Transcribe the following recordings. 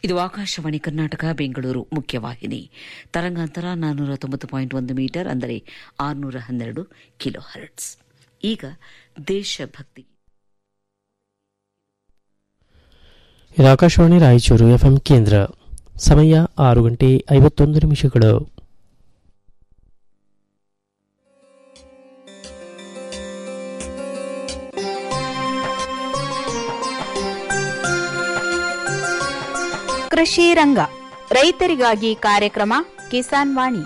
ಇದು ಆಕಾಶವಾಣಿ ಕರ್ನಾಟಕ ಬೆಂಗಳೂರು ಮುಖ್ಯವಾಹಿನಿ ತರಂಗಾಂತರ ನಾನ್ನೂರ ತೊಂಬತ್ತು ಪಾಯಿಂಟ್ ಒಂದು ಮೀಟರ್ ಅಂದರೆ ಆರುನೂರ ಹನ್ನೆರಡು ಕಿಲೋ ಹರ್ಟ್ಸ್ ಈಗ ದೇಶಭಕ್ತಿ ಇದು ಆಕಾಶವಾಣಿ ರಾಯಚೂರು ಎಫ್ಎಂ ಕೇಂದ್ರ ಸಮಯ ಆರು ಗಂಟೆ ಐವತ್ತೊಂದು ನಿಮಿಷಗಳು ಕೃಷಿ ರಂಗ ರೈತರಿಗಾಗಿ ಕಾರ್ಯಕ್ರಮ ಕಿಸಾನ್ ವಾಣಿ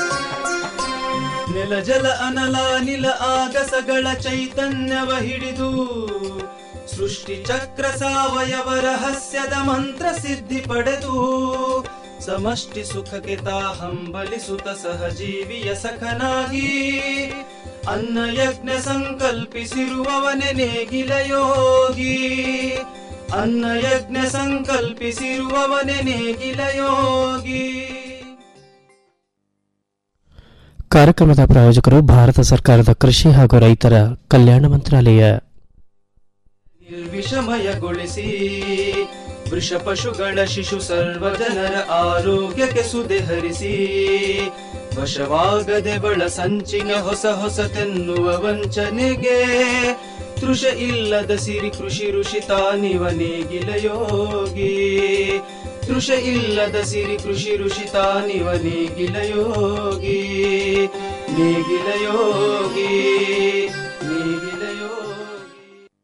ನೆಲ ಜಲ ಅನಲ ನಿಲ ಆಗಸಗಳ ಚೈತನ್ಯವ ಹಿಡಿದು ಸೃಷ್ಟಿ ಚಕ್ರ ಸಾವಯವ ರಹಸ್ಯದ ಮಂತ್ರ ಸಿದ್ಧಿ ಪಡೆದು ಸಮಷ್ಟಿ ಸುಖಕ್ಕೆ ತಾ ಹಂಬಲಿಸುತ್ತ ಸಹಜೀವಿಯ ಸಖನಾಗಿ ಅನ್ನ ಯಜ್ಞ ಸಂಕಲ್ಪಿಸಿರುವವನೆ ನೇಗಿಲ ಯೋಗಿ ಅನ್ನ ಯಜ್ಞ ಸಂಕಲ್ಪಿಸಿರುವವನೆ ನೇಗಿಲ ಯೋಗಿ ಕಾರ್ಯಕ್ರಮದ ಪ್ರಾಯೋಜಕರು ಭಾರತ ಸರ್ಕಾರದ ಕೃಷಿ ಹಾಗೂ ರೈತರ ಕಲ್ಯಾಣ ಮಂತ್ರಾಲಯ ನಿರ್ವಿಷಮಯಗೊಳಿಸಿ ವೃಷ ಪಶುಗಳ ಶಿಶು ಸರ್ವ ಜನರ ಆರೋಗ್ಯಕ್ಕೆ ಸುದೆ ಹರಿಸಿ ವಶವಾಗದೆ ಬಳ ಸಂಚಿನ ಹೊಸ ಹೊಸತೆನ್ನುವ ವಂಚನೆಗೆ ತೃಷ ಇಲ್ಲದ ಸಿರಿ ಕೃಷಿ ಋಷಿ ತಾನಿವ ನೇಗಿಲ ಯೋಗಿ ತೃಷ ಇಲ್ಲದ ಸಿರಿ ಕೃಷಿ ಋಷಿ ತಾನಿವ ನೇಗಿಲ ಯೋಗಿ ನೇಗಿಲ ಯೋಗಿ ನೇಗಿಲ ಯೋಗಿ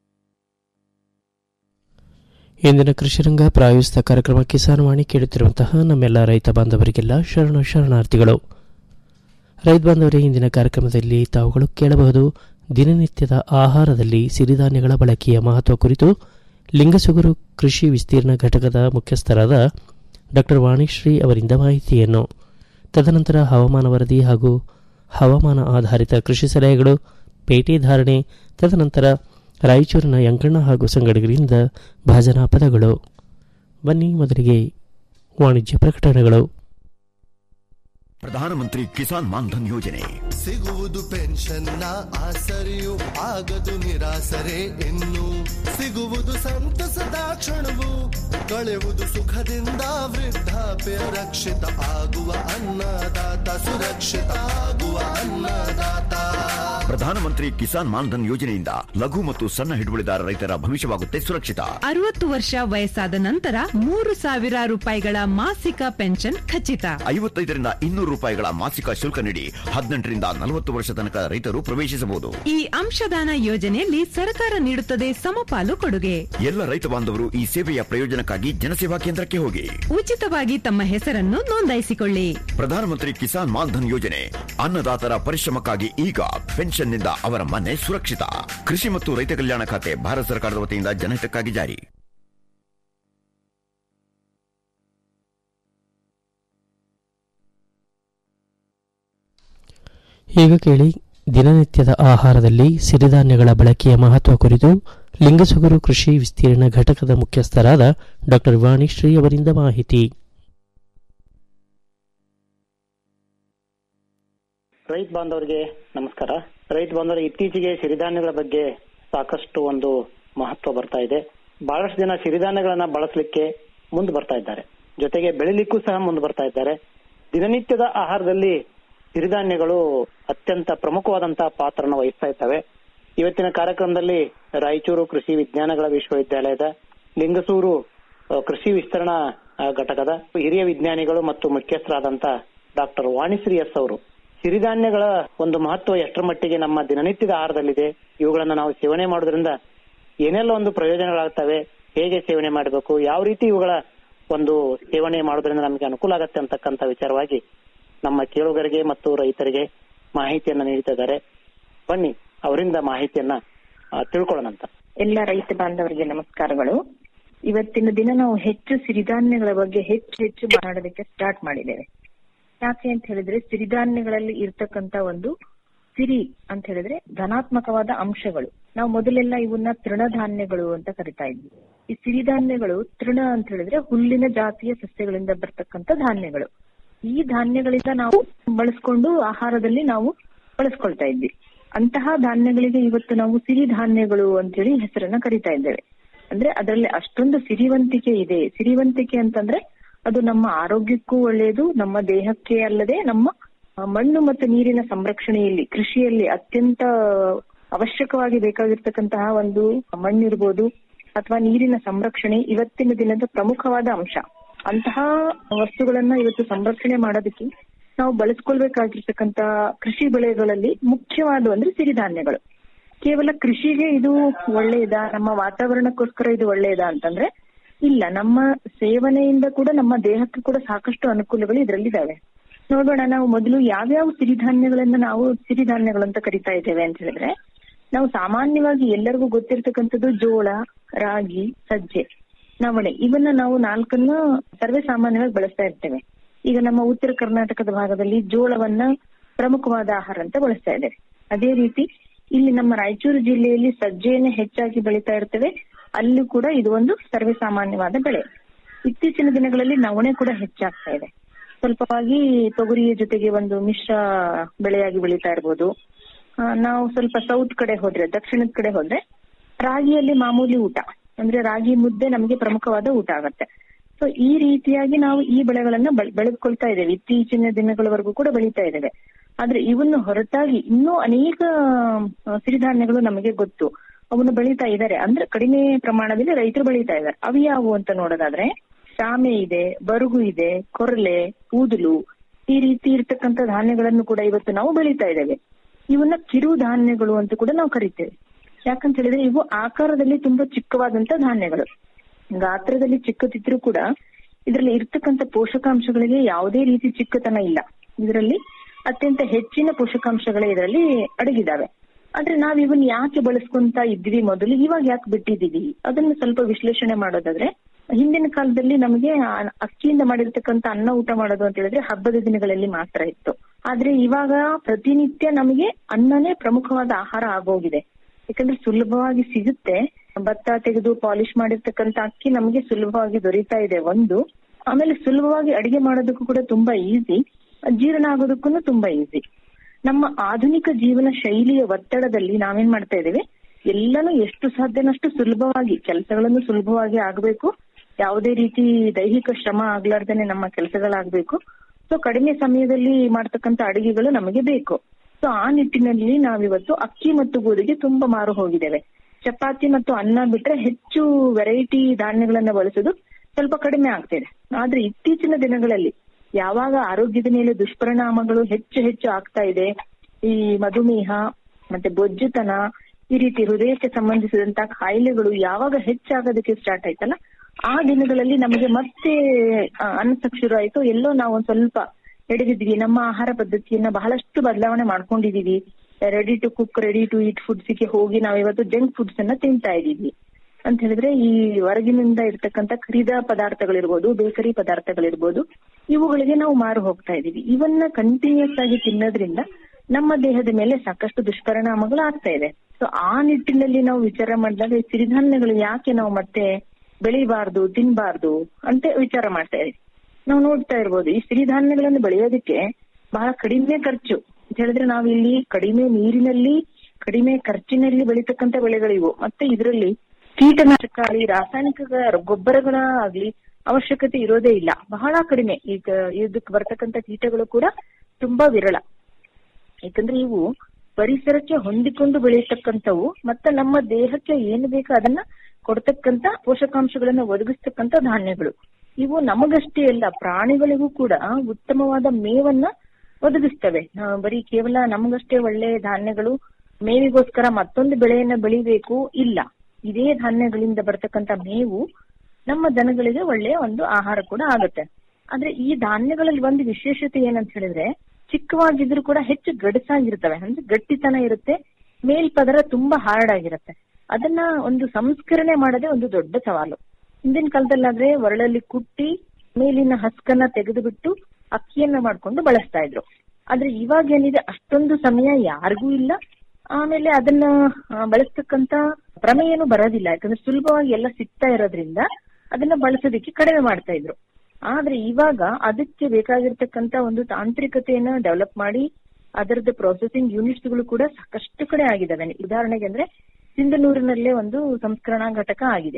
ಇಂದಿನ ಕೃಷಿರಂಗ ಪ್ರಾಯೋಜಿತ ಕಾರ್ಯಕ್ರಮ ಕಿಸಾನ್ ವಾಣಿ ಕೇಳುತ್ತಿರುವಂತಹ ನಮ್ಮೆಲ್ಲ ರೈತ ಬಾಂಧವರಿಗೆಲ್ಲ ಶರಣ ಶರಣಾರ್ಥಿಗಳು ರೈತ ಬಾಂಧವರೇ ಇಂದಿನ ಕಾರ್ಯಕ್ರಮದಲ್ಲಿ ತಾವುಗಳು ಕೇಳಬಹುದು ದಿನನಿತ್ಯದ ಆಹಾರದಲ್ಲಿ ಸಿರಿಧಾನ್ಯಗಳ ಬಳಕೆಯ ಮಹತ್ವ ಕುರಿತು ಲಿಂಗಸುಗರು ಕೃಷಿ ವಿಸ್ತೀರ್ಣ ಘಟಕದ ಮುಖ್ಯಸ್ಥರಾದ ಡಾ ವಾಣಿಶ್ರೀ ಅವರಿಂದ ಮಾಹಿತಿಯನ್ನು ತದನಂತರ ಹವಾಮಾನ ವರದಿ ಹಾಗೂ ಹವಾಮಾನ ಆಧಾರಿತ ಕೃಷಿ ಸಲಹೆಗಳು ಪೇಟೆ ಧಾರಣೆ ತದನಂತರ ರಾಯಚೂರಿನ ಯಂಕಣ್ಣ ಹಾಗೂ ಸಂಗಡಿಗರಿಂದ ಭಜನಾ ಪದಗಳು ಬನ್ನಿ ಮೊದಲಿಗೆ ವಾಣಿಜ್ಯ ಪ್ರಕಟಣೆಗಳು ಪ್ರಧಾನಮಂತ್ರಿ ಕಿಸಾನ್ ಮಾನ್ಧನ್ ಯೋಜನೆ ಸಿಗುವುದು ಪೆನ್ಷನ್ನ ಆಸರೆಯು ಆಗದು ನಿರಾಸರೆ ಇನ್ನು ಸಿಗುವುದು ಸಂತಸದ ಕ್ಷಣವು ಕಳೆಯುವುದು ಸುಖದಿಂದ ವೃದ್ಧಾಪ್ಯ ರಕ್ಷಿತ ಆಗುವ ಅನ್ನದಾತ ಸುರಕ್ಷಿತ ಆಗುವ ಅನ್ನದಾತ ಪ್ರಧಾನಮಂತ್ರಿ ಕಿಸಾನ್ ಮಾನ್ಧನ್ ಯೋಜನೆಯಿಂದ ಲಘು ಮತ್ತು ಸಣ್ಣ ಹಿಡುವಳಿದಾರ ರೈತರ ಭವಿಷ್ಯವಾಗುತ್ತೆ ಸುರಕ್ಷಿತ ಅರವತ್ತು ವರ್ಷ ವಯಸ್ಸಾದ ನಂತರ ಮೂರು ಸಾವಿರ ರೂಪಾಯಿಗಳ ಮಾಸಿಕ ಪೆನ್ಷನ್ ಖಚಿತ ಐವತ್ತೈದರಿಂದ ಇನ್ನೂರು ರೂಪಾಯಿಗಳ ಮಾಸಿಕ ಶುಲ್ಕ ನೀಡಿ ಹದಿನೆಂಟರಿಂದ ನಲವತ್ತು ವರ್ಷ ತನಕ ರೈತರು ಪ್ರವೇಶಿಸಬಹುದು ಈ ಅಂಶದಾನ ಯೋಜನೆಯಲ್ಲಿ ಸರ್ಕಾರ ನೀಡುತ್ತದೆ ಸಮಪಾಲು ಕೊಡುಗೆ ಎಲ್ಲ ರೈತ ಬಾಂಧವರು ಈ ಸೇವೆಯ ಪ್ರಯೋಜನಕ್ಕಾಗಿ ಜನಸೇವಾ ಕೇಂದ್ರಕ್ಕೆ ಹೋಗಿ ಉಚಿತವಾಗಿ ತಮ್ಮ ಹೆಸರನ್ನು ನೋಂದಾಯಿಸಿಕೊಳ್ಳಿ ಪ್ರಧಾನಮಂತ್ರಿ ಕಿಸಾನ್ ಮಾನ್ಧನ್ ಯೋಜನೆ ಅನ್ನದಾತರ ಪರಿಶ್ರಮಕ್ಕಾಗಿ ಈಗ ಪೆನ್ಷನ್ನಿಂದ ಅವರ ಮನೆ ಸುರಕ್ಷಿತ ಕೃಷಿ ಮತ್ತು ರೈತ ಕಲ್ಯಾಣ ಖಾತೆ ಭಾರತ ಸರ್ಕಾರದ ವತಿಯಿಂದ ಜನಹಿತಕ್ಕಾಗಿ ಜಾರಿ ಈಗ ಕೇಳಿ ದಿನನಿತ್ಯದ ಆಹಾರದಲ್ಲಿ ಸಿರಿಧಾನ್ಯಗಳ ಬಳಕೆಯ ಮಹತ್ವ ಕುರಿತು ಲಿಂಗಸುಗರು ಕೃಷಿ ವಿಸ್ತೀರ್ಣ ಘಟಕದ ಮುಖ್ಯಸ್ಥರಾದ ಡಾ ವಾಣಿಶ್ರೀ ಅವರಿಂದ ಮಾಹಿತಿ ರೈತ ಬಾಂಧವರಿಗೆ ನಮಸ್ಕಾರ ರೈತ ಬಾಂಧವರಿಗೆ ಇತ್ತೀಚೆಗೆ ಸಿರಿಧಾನ್ಯಗಳ ಬಗ್ಗೆ ಸಾಕಷ್ಟು ಒಂದು ಮಹತ್ವ ಬರ್ತಾ ಇದೆ ಬಹಳಷ್ಟು ಜನ ಸಿರಿಧಾನ್ಯಗಳನ್ನ ಬಳಸಲಿಕ್ಕೆ ಮುಂದೆ ಬರ್ತಾ ಇದ್ದಾರೆ ಜೊತೆಗೆ ಬೆಳಿಲಿಕ್ಕೂ ಸಹ ಮುಂದೆ ಬರ್ತಾ ಇದ್ದಾರೆ ದಿನನಿತ್ಯದ ಆಹಾರದಲ್ಲಿ ಸಿರಿಧಾನ್ಯಗಳು ಅತ್ಯಂತ ಪ್ರಮುಖವಾದಂತಹ ಪಾತ್ರನ ವಹಿಸ್ತಾ ಇದ್ದಾವೆ ಇವತ್ತಿನ ಕಾರ್ಯಕ್ರಮದಲ್ಲಿ ರಾಯಚೂರು ಕೃಷಿ ವಿಜ್ಞಾನಗಳ ವಿಶ್ವವಿದ್ಯಾಲಯದ ಲಿಂಗಸೂರು ಅಹ್, ಕೃಷಿ ವಿಸ್ತರಣಾ ಅಹ್, ಘಟಕದ ಹಿರಿಯ ವಿಜ್ಞಾನಿಗಳು ಮತ್ತು ಮುಖ್ಯಸ್ಥರಾದಂತ ಡಾಕ್ಟರ್ ವಾಣಿಶ್ರೀ ಎಸ್ ಅವರು ಸಿರಿಧಾನ್ಯಗಳ ಒಂದು ಮಹತ್ವ ಎಷ್ಟರ ಮಟ್ಟಿಗೆ ನಮ್ಮ ದಿನನಿತ್ಯದ ಆಹಾರದಲ್ಲಿದೆ ಇವುಗಳನ್ನ ನಾವು ಸೇವನೆ ಮಾಡೋದ್ರಿಂದ ಏನೆಲ್ಲ ಒಂದು ಪ್ರಯೋಜನಗಳಾಗ್ತವೆ ಹೇಗೆ ಸೇವನೆ ಮಾಡಬೇಕು ಯಾವ ರೀತಿ ಇವುಗಳ ಒಂದು ಸೇವನೆ ಮಾಡೋದ್ರಿಂದ ನಮಗೆ ಅನುಕೂಲ ಆಗತ್ತೆ ಅಂತಕ್ಕಂಥ ವಿಚಾರವಾಗಿ ನಮ್ಮ ಕೇಳುಗರಿಗೆ ಮತ್ತು ರೈತರಿಗೆ ಮಾಹಿತಿಯನ್ನ ನೀಡ್ತಾ ಇದ್ದಾರೆ ಬನ್ನಿ ಅವರಿಂದ ಮಾಹಿತಿಯನ್ನ ಆ, ತಿಳ್ಕೊಳ್ಳೋಣಂತ ಎಲ್ಲ ರೈತ ಬಾಂಧವರಿಗೆ ನಮಸ್ಕಾರಗಳು ಇವತ್ತಿನ ದಿನ ನಾವು ಹೆಚ್ಚು ಸಿರಿಧಾನ್ಯಗಳ ಬಗ್ಗೆ ಹೆಚ್ಚು ಹೆಚ್ಚು ಮಾತಾಡೋದಕ್ಕೆ ಸ್ಟಾರ್ಟ್ ಮಾಡಿದ್ದೇವೆ ಯಾಕೆ ಅಂತ ಹೇಳಿದ್ರೆ ಸಿರಿಧಾನ್ಯಗಳಲ್ಲಿ ಇರ್ತಕ್ಕಂತ ಒಂದು ಸಿರಿ ಅಂತ ಹೇಳಿದ್ರೆ ಧನಾತ್ಮಕವಾದ ಅಂಶಗಳು ನಾವು ಮೊದಲೆಲ್ಲ ಇವನ್ನ ತೃಣಧಾನ್ಯಗಳು ಅಂತ ಕರಿತಾ ಇದ್ವಿ ಈ ಸಿರಿಧಾನ್ಯಗಳು ತೃಣ ಅಂತ ಹೇಳಿದ್ರೆ ಹುಲ್ಲಿನ ಜಾತಿಯ ಸಸ್ಯಗಳಿಂದ ಬರ್ತಕ್ಕಂತ ಧಾನ್ಯಗಳು ಈ ಧಾನ್ಯಗಳಿಂದ ನಾವು ಬಳಸ್ಕೊಂಡು ಆಹಾರದಲ್ಲಿ ನಾವು ಬಳಸ್ಕೊಳ್ತಾ ಇದ್ವಿ ಅಂತಹ ಧಾನ್ಯಗಳಿಗೆ ಇವತ್ತು ನಾವು ಸಿರಿಧಾನ್ಯಗಳು ಅಂತೇಳಿ ಹೆಸರನ್ನ ಕರಿತಾ ಇದ್ದೇವೆ ಅಂದ್ರೆ ಅದರಲ್ಲಿ ಅಷ್ಟೊಂದು ಸಿರಿವಂತಿಕೆ ಇದೆ ಸಿರಿವಂತಿಕೆ ಅಂತಂದ್ರೆ ಅದು ನಮ್ಮ ಆರೋಗ್ಯಕ್ಕೂ ಒಳ್ಳೆಯದು ನಮ್ಮ ದೇಹಕ್ಕೆ ಅಲ್ಲದೆ ನಮ್ಮ ಆ, ಮಣ್ಣು ಮತ್ತು ನೀರಿನ ಸಂರಕ್ಷಣೆಯಲ್ಲಿ ಕೃಷಿಯಲ್ಲಿ ಅತ್ಯಂತ ಅವಶ್ಯಕವಾಗಿ ಬೇಕಾಗಿರ್ತಕ್ಕಂತಹ ಒಂದು ಮಣ್ಣಿರ್ಬೋದು ಅಥವಾ ನೀರಿನ ಸಂರಕ್ಷಣೆ ಇವತ್ತಿನ ದಿನದ ಪ್ರಮುಖವಾದ ಅಂಶ ಅಂತಹ ವಸ್ತುಗಳನ್ನ ಇವತ್ತು ಸಂರಕ್ಷಣೆ ಮಾಡೋದಕ್ಕೆ ನಾವು ಬಳಸ್ಕೊಳ್ಬೇಕಾಗಿರ್ತಕ್ಕಂತ ಕೃಷಿ ಬೆಳೆಗಳಲ್ಲಿ ಮುಖ್ಯವಾದ ಅಂದ್ರೆ ಸಿರಿಧಾನ್ಯಗಳು ಕೇವಲ ಕೃಷಿಗೆ ಇದು ಒಳ್ಳೆಯದಾ ನಮ್ಮ ವಾತಾವರಣಕ್ಕೋಸ್ಕರ ಇದು ಒಳ್ಳೆಯದಾ ಅಂತಂದ್ರೆ ಇಲ್ಲ ನಮ್ಮ ಸೇವನೆಯಿಂದ ಕೂಡ ನಮ್ಮ ದೇಹಕ್ಕೆ ಕೂಡ ಸಾಕಷ್ಟು ಅನುಕೂಲಗಳು ಇದರಲ್ಲಿದ್ದಾವೆ ನೋಡೋಣ ನಾವು ಮೊದಲು ಯಾವ್ಯಾವ ಸಿರಿಧಾನ್ಯಗಳನ್ನ ನಾವು ಸಿರಿಧಾನ್ಯಗಳು ಅಂತ ಕರಿತಾ ಇದ್ದೇವೆ ಅಂತ ಹೇಳಿದ್ರೆ ನಾವು ಸಾಮಾನ್ಯವಾಗಿ ಎಲ್ಲರಿಗೂ ಗೊತ್ತಿರ್ತಕ್ಕಂಥದ್ದು ಜೋಳ ರಾಗಿ ಸಜ್ಜೆ ನವಣೆ ಇವನ್ನ ನಾವು ನಾಲ್ಕನ್ನ ಸರ್ವೇ ಸಾಮಾನ್ಯವಾಗಿ ಬಳಸ್ತಾ ಇರ್ತೇವೆ ಈಗ ನಮ್ಮ ಉತ್ತರ ಕರ್ನಾಟಕದ ಭಾಗದಲ್ಲಿ ಜೋಳವನ್ನ ಪ್ರಮುಖವಾದ ಆಹಾರ ಅಂತ ಬಳಸ್ತಾ ಇದ್ದೇವೆ ಅದೇ ರೀತಿ ಇಲ್ಲಿ ನಮ್ಮ ರಾಯಚೂರು ಜಿಲ್ಲೆಯಲ್ಲಿ ಸಜ್ಜೆಯನ್ನ ಹೆಚ್ಚಾಗಿ ಬೆಳೀತಾ ಇರ್ತೇವೆ ಅಲ್ಲಿ ಕೂಡ ಇದು ಒಂದು ಸರ್ವೇ ಸಾಮಾನ್ಯವಾದ ಬೆಳೆ ಇತ್ತೀಚಿನ ದಿನಗಳಲ್ಲಿ ನವಣೆ ಕೂಡ ಹೆಚ್ಚಾಗ್ತಾ ಇದೆ ಸ್ವಲ್ಪವಾಗಿ ತೊಗರಿಯ ಜೊತೆಗೆ ಒಂದು ಮಿಶ್ರ ಬೆಳೆಯಾಗಿ ಬೆಳೀತಾ ಇರ್ಬೋದು ಆ, ನಾವು ಸ್ವಲ್ಪ ಸೌತ್ ಕಡೆ ಹೋದ್ರೆ ದಕ್ಷಿಣದ ಕಡೆ ಹೋದ್ರೆ ರಾಗಿಯಲ್ಲಿ ಮಾಮೂಲಿ ಊಟ ಅಂದ್ರೆ ರಾಗಿ ಮುದ್ದೆ ನಮಗೆ ಪ್ರಮುಖವಾದ ಊಟ ಆಗತ್ತೆ ಸೊ ಈ ರೀತಿಯಾಗಿ ನಾವು ಈ ಬೆಳೆಗಳನ್ನ ಬೆಳ್- ಬೆಳೆದುಕೊಳ್ತಾ ಇದ್ದೇವೆ ಇತ್ತೀಚಿನ ದಿನಗಳವರೆಗೂ ಕೂಡ ಬೆಳೀತಾ ಇದ್ದೇವೆ ಆದ್ರೆ ಇವನ್ನು ಹೊರತಾಗಿ ಇನ್ನೂ ಅನೇಕ ಆ, ಸಿರಿಧಾನ್ಯಗಳು ನಮಗೆ ಗೊತ್ತು ಅವನ್ನು ಬೆಳೀತಾ ಇದ್ದಾರೆ ಅಂದ್ರೆ ಕಡಿಮೆ ಪ್ರಮಾಣದಲ್ಲಿ ರೈತರು ಬೆಳೀತಾ ಇದ್ದಾರೆ ಅವು ಯಾವುವು ಅಂತ ನೋಡೋದಾದ್ರೆ ಶಾಮೆ ಇದೆ ಬರುಗು ಇದೆ ಕೊರಲೆ ಊದಲು ಈ ರೀತಿ ಇರ್ತಕ್ಕಂಥ ಧಾನ್ಯಗಳನ್ನು ಕೂಡ ಇವತ್ತು ನಾವು ಬೆಳೀತಾ ಇದ್ದೇವೆ ಇವನ್ನ ಕಿರು ಧಾನ್ಯಗಳು ಅಂತ ಕೂಡ ನಾವು ಕರಿತೇವೆ ಯಾಕಂತ ಹೇಳಿದ್ರೆ ಇವು ಆಕಾರದಲ್ಲಿ ತುಂಬಾ ಚಿಕ್ಕವಾದಂತ ಧಾನ್ಯಗಳು ಗಾತ್ರದಲ್ಲಿ ಚಿಕ್ಕದಿದ್ರು ಕೂಡ ಇದರಲ್ಲಿ ಇರ್ತಕ್ಕಂಥ ಪೋಷಕಾಂಶಗಳಿಗೆ ಯಾವುದೇ ರೀತಿ ಚಿಕ್ಕತನ ಇಲ್ಲ ಇದರಲ್ಲಿ ಅತ್ಯಂತ ಹೆಚ್ಚಿನ ಪೋಷಕಾಂಶಗಳೇ ಇದರಲ್ಲಿ ಅಡಗಿದಾವೆ ಆದ್ರೆ ನಾವ್ ಇವನ್ ಯಾಕೆ ಬಳಸ್ಕೊಂತ ಇದ್ವಿ ಮೊದಲು ಇವಾಗ ಯಾಕೆ ಬಿಟ್ಟಿದೀವಿ ಅದನ್ನ ಸ್ವಲ್ಪ ವಿಶ್ಲೇಷಣೆ ಮಾಡೋದಾದ್ರೆ ಹಿಂದಿನ ಕಾಲದಲ್ಲಿ ನಮಗೆ ಆ- ಅಕ್ಕಿಯಿಂದ ಮಾಡಿರ್ತಕ್ಕಂಥ ಅನ್ನ ಊಟ ಮಾಡೋದು ಅಂತ ಹೇಳಿದ್ರೆ ಹಬ್ಬದ ದಿನಗಳಲ್ಲಿ ಮಾತ್ರ ಇತ್ತು ಆದ್ರೆ ಇವಾಗ ಪ್ರತಿನಿತ್ಯ ನಮಗೆ ಅನ್ನನೇ ಪ್ರಮುಖವಾದ ಆಹಾರ ಆಗೋಗಿದೆ ಯಾಕಂದ್ರೆ ಸುಲಭವಾಗಿ ಸಿಗುತ್ತೆ ಭತ್ತ ತೆಗೆದು ಪಾಲಿಶ್ ಮಾಡಿರ್ತಕ್ಕಂಥ ಅಕ್ಕಿ ನಮಗೆ ಸುಲಭವಾಗಿ ದೊರೀತಾ ಇದೆ ಒಂದು ಆಮೇಲೆ ಸುಲಭವಾಗಿ ಅಡಿಗೆ ಮಾಡೋದಕ್ಕೂ ಕೂಡ ತುಂಬಾ ಈಸಿ ಜೀರ್ಣ ಆಗೋದಕ್ಕೂ ತುಂಬಾ ಈಸಿ ನಮ್ಮ ಆಧುನಿಕ ಜೀವನ ಶೈಲಿಯ ಒತ್ತಡದಲ್ಲಿ ನಾವೇನ್ ಮಾಡ್ತಾ ಇದ್ದೇವೆ ಎಲ್ಲಾನು ಎಷ್ಟು ಸಾಧ್ಯನಷ್ಟು ಸುಲಭವಾಗಿ ಕೆಲಸಗಳನ್ನು ಸುಲಭವಾಗಿ ಆಗ್ಬೇಕು ಯಾವುದೇ ರೀತಿ ದೈಹಿಕ ಶ್ರಮ ಆಗ್ಲಾರ್ದೇನೆ ನಮ್ಮ ಕೆಲಸಗಳಾಗ್ಬೇಕು ಸೊ ಕಡಿಮೆ ಸಮಯದಲ್ಲಿ ಮಾಡ್ತಕ್ಕಂಥ ಅಡಿಗೆಗಳು ನಮಗೆ ಬೇಕು ಸೊ ಆ ನಿಟ್ಟಿನಲ್ಲಿ ನಾವಿವತ್ತು ಅಕ್ಕಿ ಮತ್ತು ಗೋಧಿಗೆ ತುಂಬಾ ಮಾರು ಹೋಗಿದ್ದೇವೆ ಚಪಾತಿ ಮತ್ತು ಅನ್ನ ಬಿಟ್ರೆ ಹೆಚ್ಚು ವೆರೈಟಿ ಧಾನ್ಯಗಳನ್ನ ಬಳಸೋದು ಸ್ವಲ್ಪ ಕಡಿಮೆ ಆಗ್ತಿದೆ ಆದ್ರೆ ಇತ್ತೀಚಿನ ದಿನಗಳಲ್ಲಿ ಯಾವಾಗ ಆರೋಗ್ಯದ ಮೇಲೆ ದುಷ್ಪರಿಣಾಮಗಳು ಹೆಚ್ಚು ಹೆಚ್ಚು ಆಗ್ತಾ ಇದೆ ಈ ಮಧುಮೇಹ ಮತ್ತೆ ಬೊಜ್ಜುತನ ಈ ರೀತಿ ಹೃದಯಕ್ಕೆ ಸಂಬಂಧಿಸಿದಂತ ಕಾಯಿಲೆಗಳು ಯಾವಾಗ ಹೆಚ್ಚಾಗೋದಕ್ಕೆ ಸ್ಟಾರ್ಟ್ ಆಯ್ತಲ್ಲ ಆ ದಿನಗಳಲ್ಲಿ ನಮಗೆ ಮತ್ತೆ ಆ, ಅನ್ಸಕ್ ಶುರು ಆಯ್ತು ಎಲ್ಲೋ ನಾವು ಒಂದ್ ಸ್ವಲ್ಪ ಎಡಗಿದ್ವಿ ನಮ್ಮ ಆಹಾರ ಪದ್ಧತಿಯನ್ನ ಬಹಳಷ್ಟು ಬದಲಾವಣೆ ಮಾಡ್ಕೊಂಡಿದೀವಿ ready to cook ready to eat foods ಗೆ ಹೋಗಿ ನಾವು ಇವತ್ತು ಜಂಕ್ ಫುಡ್ಸ್ ಅನ್ನ ತಿಂತಾ ಇದೀವಿ ಅಂತ ಹೇಳಿದ್ರೆ ಈ ಹೊರಗಿನಿಂದ ಇರ್ತಕ್ಕಂಥ ಕರಿದ ಪದಾರ್ಥಗಳಿರ್ಬೋದು ಬೇಕರಿ ಪದಾರ್ಥಗಳಿರ್ಬೋದು ಇವುಗಳಿಗೆ ನಾವು ಮಾರು ಹೋಗ್ತಾ ಇದೀವಿ ಇವನ್ನ ಕಂಟಿನ್ಯೂಸ್ ಆಗಿ ತಿನ್ನೋದ್ರಿಂದ ನಮ್ಮ ದೇಹದ ಮೇಲೆ ಸಾಕಷ್ಟು ದುಷ್ಪರಿಣಾಮಗಳು ಆಗ್ತಾ ಇದೆ ಸೊ ಆ ನಿಟ್ಟಿನಲ್ಲಿ ನಾವು ವಿಚಾರ ಮಾಡಿದಾಗ ಈ ಸಿರಿಧಾನ್ಯಗಳು ಯಾಕೆ ನಾವು ಮತ್ತೆ ಬೆಳಿಬಾರ್ದು ತಿನ್ಬಾರ್ದು ಅಂತ ವಿಚಾರ ಮಾಡ್ತಾ ಇದೀವಿ ನಾವು ನೋಡ್ತಾ ಇರ್ಬೋದು ಈ ಸಿರಿಧಾನ್ಯಗಳನ್ನು ಬೆಳೆಯೋದಕ್ಕೆ ಬಹಳ ಕಡಿಮೆ ಖರ್ಚು ಅಂತ ಹೇಳಿದ್ರೆ ನಾವಿಲ್ಲಿ ಕಡಿಮೆ ನೀರಿನಲ್ಲಿ ಕಡಿಮೆ ಖರ್ಚಿನಲ್ಲಿ ಬೆಳೀತಕ್ಕಂತ ಬೆಳೆಗಳಿವು ಮತ್ತೆ ಇದರಲ್ಲಿ ಕೀಟನಾಶಕ ಆಗಲಿ ರಾಸಾಯನಿಕ ಗೊಬ್ಬರಗಳ ಆಗ್ಲಿ ಅವಶ್ಯಕತೆ ಇರೋದೇ ಇಲ್ಲ ಬಹಳ ಕಡಿಮೆ ಈಗ ಇದಕ್ಕೆ ಬರ್ತಕ್ಕಂತ ಕೀಟಗಳು ಕೂಡ ತುಂಬಾ ವಿರಳ ಯಾಕಂದ್ರೆ ಇವು ಪರಿಸರಕ್ಕೆ ಹೊಂದಿಕೊಂಡು ಬೆಳೆಯತಕ್ಕಂಥವು ಮತ್ತೆ ನಮ್ಮ ದೇಹಕ್ಕೆ ಏನು ಬೇಕೋ ಅದನ್ನ ಕೊಡ್ತಕ್ಕಂತ ಪೋಷಕಾಂಶಗಳನ್ನ ಒದಗಿಸ್ತಕ್ಕಂತ ಧಾನ್ಯಗಳು ಇವು ನಮಗಷ್ಟೇ ಅಲ್ಲ ಪ್ರಾಣಿಗಳಿಗೂ ಕೂಡ ಉತ್ತಮವಾದ ಮೇವನ್ನ ಒದಗಿಸ್ತವೆ ಆ, ಬರೀ ಕೇವಲ ನಮಗಷ್ಟೇ ಒಳ್ಳೆ ಧಾನ್ಯಗಳು ಮೇವಿಗೋಸ್ಕರ ಮತ್ತೊಂದು ಬೆಳೆಯನ್ನ ಬೆಳಿಬೇಕು ಇಲ್ಲ ಇದೇ ಧಾನ್ಯಗಳಿಂದ ಬರ್ತಕ್ಕಂತ ಮೇವು ನಮ್ಮ ದನಗಳಿಗೆ ಒಳ್ಳೆಯ ಒಂದು ಆಹಾರ ಕೂಡ ಆಗುತ್ತೆ ಆದ್ರೆ ಈ ಧಾನ್ಯಗಳಲ್ಲಿ ಒಂದು ವಿಶೇಷತೆ ಏನಂತ ಹೇಳಿದ್ರೆ ಚಿಕ್ಕವಾಗಿದ್ರು ಕೂಡ ಹೆಚ್ಚು ಗಡಸಾಗಿರ್ತವೆ ಅಂದ್ರೆ ಗಟ್ಟಿತನ ಇರುತ್ತೆ ಮೇಲ್ಪದರ ತುಂಬಾ ಹಾರ್ಡ್ ಆಗಿರುತ್ತೆ ಅದನ್ನ ಒಂದು ಸಂಸ್ಕರಣೆ ಮಾಡೋದೇ ಒಂದು ದೊಡ್ಡ ಸವಾಲು ಹಿಂದಿನ ಕಾಲದಲ್ಲಾದ್ರೆ ಒರಳಲ್ಲಿ ಕುಟ್ಟಿ ಮೇಲಿನ ಹಸ್ಕನ್ನ ತೆಗೆದು ಬಿಟ್ಟು ಅಕ್ಕಿಯನ್ನ ಮಾಡ್ಕೊಂಡು ಬಳಸ್ತಾ ಇದ್ರು ಆದ್ರೆ ಇವಾಗ ಏನಿದೆ ಅಷ್ಟೊಂದು ಸಮಯ ಯಾರಿಗೂ ಇಲ್ಲ ಆಮೇಲೆ ಅದನ್ನ ಆ, ಬಳಸ್ತಕ್ಕಂತ ಪ್ರಮೇಯನು ಬರೋದಿಲ್ಲ ಯಾಕಂದ್ರೆ ಸುಲಭವಾಗಿ ಎಲ್ಲ ಸಿಗ್ತಾ ಇರೋದ್ರಿಂದ ಅದನ್ನ ಬಳಸೋದಕ್ಕೆ ಕಡಿಮೆ ಮಾಡ್ತಾ ಇದ್ರು ಆದ್ರೆ ಇವಾಗ ಅದಕ್ಕೆ ಬೇಕಾಗಿರ್ತಕ್ಕಂತ ಒಂದು ತಾಂತ್ರಿಕತೆಯನ್ನ ಡೆವಲಪ್ ಮಾಡಿ ಅದರದ್ದು ಪ್ರೊಸೆಸಿಂಗ್ ಯೂನಿಟ್ಸ್ ಗಳು ಕೂಡ ಸಾಕಷ್ಟು ಕಡೆ ಆಗಿದಾವೆ ಉದಾಹರಣೆಗೆ ಅಂದ್ರೆ ಸಿಂಧನೂರಿನಲ್ಲೇ ಒಂದು ಸಂಸ್ಕರಣಾ ಘಟಕ ಆಗಿದೆ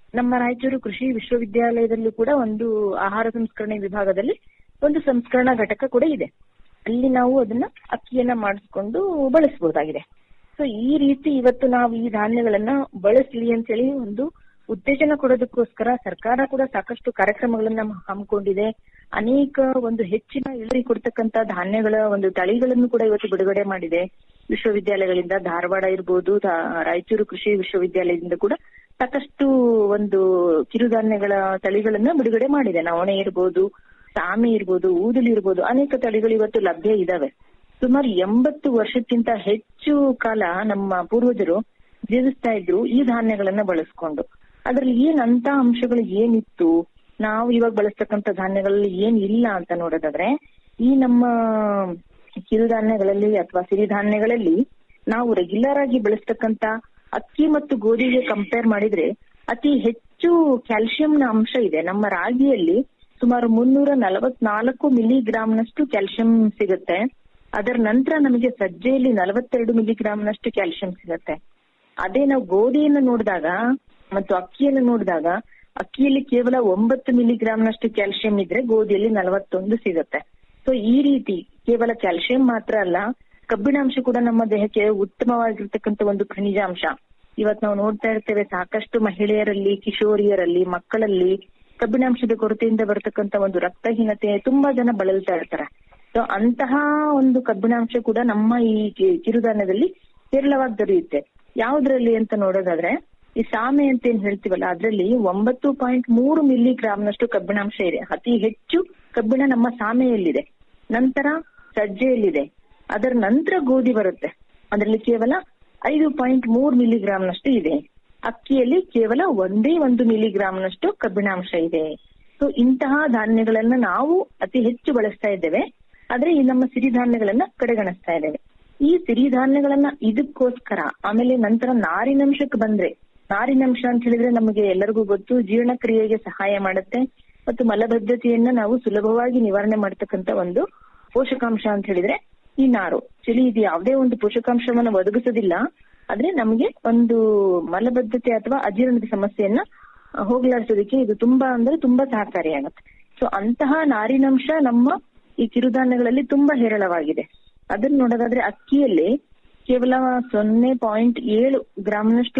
ನಮ್ಮ ರಾಯಚೂರು ಕೃಷಿ ವಿಶ್ವವಿದ್ಯಾಲಯದಲ್ಲೂ ಕೂಡ ಒಂದು ಆಹಾರ ಸಂಸ್ಕರಣೆ ವಿಭಾಗದಲ್ಲಿ ಒಂದು ಸಂಸ್ಕರಣಾ ಘಟಕ ಕೂಡ ಇದೆ ಅಲ್ಲಿ ನಾವು ಅದನ್ನ ಅಕ್ಕಿಯನ್ನ ಮಾಡಿಸ್ಕೊಂಡು ಬಳಸಬಹುದಾಗಿದೆ ಸೊ ಈ ರೀತಿ ಇವತ್ತು ನಾವು ಈ ಧಾನ್ಯಗಳನ್ನ ಬಳಸಲಿ ಅಂತೇಳಿ ಒಂದು ಉತ್ತೇಜನ ಕೊಡೋದಕ್ಕೋಸ್ಕರ ಸರ್ಕಾರ ಕೂಡ ಸಾಕಷ್ಟು ಕಾರ್ಯಕ್ರಮಗಳನ್ನ ಹಮ್ಮಿಕೊಂಡಿದೆ ಅನೇಕ ಒಂದು ಹೆಚ್ಚಿನ ಇಳುವರಿ ಕೊಡ್ತಕ್ಕಂತ ಧಾನ್ಯಗಳ ಒಂದು ತಳಿಗಳನ್ನು ಕೂಡ ಇವತ್ತು ಬಿಡುಗಡೆ ಮಾಡಿದೆ ವಿಶ್ವವಿದ್ಯಾಲಯಗಳಿಂದ ಧಾರವಾಡ ಇರ್ಬೋದು ಧಾ- ರಾಯಚೂರು ಕೃಷಿ ವಿಶ್ವವಿದ್ಯಾಲಯದಿಂದ ಕೂಡ ಸಾಕಷ್ಟು ಒಂದು ಕಿರುಧಾನ್ಯಗಳ ತಳಿಗಳನ್ನ ಬಿಡುಗಡೆ ಮಾಡಿದೆ ನವಣೆ ಇರ್ಬೋದು ಸಾಮೆ ಇರ್ಬೋದು ಊದಲು ಇರ್ಬೋದು ಅನೇಕ ತಳಿಗಳು ಇವತ್ತು ಲಭ್ಯ ಇದಾವೆ ಸುಮಾರು ಎಂಬತ್ತು ವರ್ಷಕ್ಕಿಂತ ಹೆಚ್ಚು ಕಾಲ ನಮ್ಮ ಪೂರ್ವಜರು ಜೀವಿಸ್ತಾ ಇದ್ರು ಈ ಧಾನ್ಯಗಳನ್ನ ಬಳಸ್ಕೊಂಡು ಅದ್ರಲ್ಲಿ ಏನ್ ಅಂತ ಅಂಶಗಳು ಏನಿತ್ತು ನಾವು ಇವಾಗ ಬಳಸ್ತಕ್ಕಂತ ಧಾನ್ಯಗಳಲ್ಲಿ ಏನ್ ಇಲ್ಲ ಅಂತ ನೋಡೋದಾದ್ರೆ ಈ ನಮ್ಮ ಕಿರುಧಾನ್ಯಗಳಲ್ಲಿ ಅಥವಾ ಸಿರಿಧಾನ್ಯಗಳಲ್ಲಿ ನಾವು ರೆಗ್ಯುಲರ್ ಆಗಿ ಬಳಸ್ತಕ್ಕಂತ ಅಕ್ಕಿ ಮತ್ತು ಗೋಧಿಗೆ ಕಂಪೇರ್ ಮಾಡಿದ್ರೆ ಅತಿ ಹೆಚ್ಚು ಕ್ಯಾಲ್ಸಿಯಂನ ಅಂಶ ಇದೆ ನಮ್ಮ ರಾಗಿಯಲ್ಲಿ ಸುಮಾರು ಮುನ್ನೂರ ನಲವತ್ನಾಲ್ಕು ನಷ್ಟು ಕ್ಯಾಲ್ಸಿಯಂ ಸಿಗುತ್ತೆ ಅದರ ನಂತರ ನಮಗೆ ಸಜ್ಜೆಯಲ್ಲಿ ನಲವತ್ತೆರಡು ನಷ್ಟು ಕ್ಯಾಲ್ಸಿಯಂ ಸಿಗುತ್ತೆ ಅದೇ ನಾವು ಗೋಧಿಯನ್ನು ನೋಡಿದಾಗ ಮತ್ತು ಅಕ್ಕಿಯನ್ನು ನೋಡಿದಾಗ ಅಕ್ಕಿಯಲ್ಲಿ ಕೇವಲ ಒಂಬತ್ತು ನಷ್ಟು ಕ್ಯಾಲ್ಸಿಯಂ ಇದ್ರೆ ಗೋಧಿಯಲ್ಲಿ ನಲವತ್ತೊಂದು ಸಿಗುತ್ತೆ ಸೊ ಈ ರೀತಿ ಕೇವಲ ಕ್ಯಾಲ್ಸಿಯಂ ಮಾತ್ರ ಅಲ್ಲ ಕಬ್ಬಿಣಾಂಶ ಕೂಡ ನಮ್ಮ ದೇಹಕ್ಕೆ ಉತ್ತಮವಾಗಿರ್ತಕ್ಕಂಥ ಒಂದು ಖನಿಜಾಂಶ ಇವತ್ ನಾವು ನೋಡ್ತಾ ಇರ್ತೇವೆ ಸಾಕಷ್ಟು ಮಹಿಳೆಯರಲ್ಲಿ ಕಿಶೋರಿಯರಲ್ಲಿ ಮಕ್ಕಳಲ್ಲಿ ಕಬ್ಬಿಣಾಂಶದ ಕೊರತೆಯಿಂದ ಬರ್ತಕ್ಕಂಥ ಒಂದು ರಕ್ತಹೀನತೆ ತುಂಬಾ ಜನ ಬಳಲ್ತಾ ಇರ್ತಾರೆ ಸೊ ಅಂತಹ ಒಂದು ಕಬ್ಬಿಣಾಂಶ ಕೂಡ ನಮ್ಮ ಈ ಕಿ- ಕಿರುಧಾನ್ಯದಲ್ಲಿ ಹೇರಳವಾಗಿ ದೊರೆಯುತ್ತೆ ಯಾವ್ದ್ರಲ್ಲಿ ಅಂತ ನೋಡೋದಾದ್ರೆ ಈ ಸಾಮೆ ಅಂತ ಏನ್ ಹೇಳ್ತೀವಲ್ಲ ಅದ್ರಲ್ಲಿ ಒಂಬತ್ತು ಪಾಯಿಂಟ್ ಮೂರು ಮಿಲಿ ನಷ್ಟು ಕಬ್ಬಿಣಾಂಶ ಇದೆ ಅತಿ ಹೆಚ್ಚು ಕಬ್ಬಿಣ ನಮ್ಮ ಸಾಮೆಯಲ್ಲಿದೆ ನಂತರ ಸಜ್ಜೆಯಲ್ಲಿದೆ ಅದರ ನಂತರ ಗೋಧಿ ಬರುತ್ತೆ ಅದರಲ್ಲಿ ಕೇವಲ ಐದು ಪಾಯಿಂಟ್ ಮೂರ್ ನಷ್ಟು ಇದೆ ಅಕ್ಕಿಯಲ್ಲಿ ಕೇವಲ ಒಂದೇ ಒಂದು ನಷ್ಟು ಕಬ್ಬಿಣಾಂಶ ಇದೆ ಸೊ ಇಂತಹ ಧಾನ್ಯಗಳನ್ನ ನಾವು ಅತಿ ಹೆಚ್ಚು ಬಳಸ್ತಾ ಇದ್ದೇವೆ ಆದ್ರೆ ಈ ನಮ್ಮ ಸಿರಿಧಾನ್ಯಗಳನ್ನ ಕಡೆಗಣಿಸ್ತಾ ಇದ್ದೇವೆ ಈ ಸಿರಿಧಾನ್ಯಗಳನ್ನ ಇದಕ್ಕೋಸ್ಕರ ಆಮೇಲೆ ನಂತರ ನಾರಿನಂಶಕ್ಕೆ ಬಂದ್ರೆ ನಾರಿನಂಶ ಅಂತ ಹೇಳಿದ್ರೆ ನಮಗೆ ಎಲ್ಲರಿಗೂ ಗೊತ್ತು ಜೀರ್ಣಕ್ರಿಯೆಗೆ ಸಹಾಯ ಮಾಡುತ್ತೆ ಮತ್ತು ಮಲಬದ್ಧತೆಯನ್ನ ನಾವು ಸುಲಭವಾಗಿ ನಿವಾರಣೆ ಮಾಡತಕ್ಕಂತ ಒಂದು ಪೋಷಕಾಂಶ ಅಂತ ಹೇಳಿದ್ರೆ ಈ ನಾರು ಚಳಿ ಇದು ಯಾವುದೇ ಒಂದು ಪೋಷಕಾಂಶವನ್ನ ಒದಗಿಸೋದಿಲ್ಲ ಆದ್ರೆ ನಮಗೆ ಒಂದು ಮಲಬದ್ಧತೆ ಅಥವಾ ಅಜೀರ್ಣದ ಸಮಸ್ಯೆಯನ್ನ ಆ, ಹೋಗಲಾಡಿಸೋದಕ್ಕೆ ಇದು ತುಂಬಾ ಅಂದ್ರೆ ತುಂಬಾ ಸಹಕಾರಿಯಾಗುತ್ತೆ ಸೊ ಅಂತಹ ನಾರಿನಂಶ ನಮ್ಮ ಈ ಕಿರುಧಾನ್ಯಗಳಲ್ಲಿ ತುಂಬಾ ಹೇರಳವಾಗಿದೆ ಅದನ್ನ ನೋಡೋದಾದ್ರೆ ಅಕ್ಕಿಯಲ್ಲಿ ಕೇವಲ ಸೊನ್ನೆ ಪಾಯಿಂಟ್ ಏಳು ಗ್ರಾಮ್ನಷ್ಟು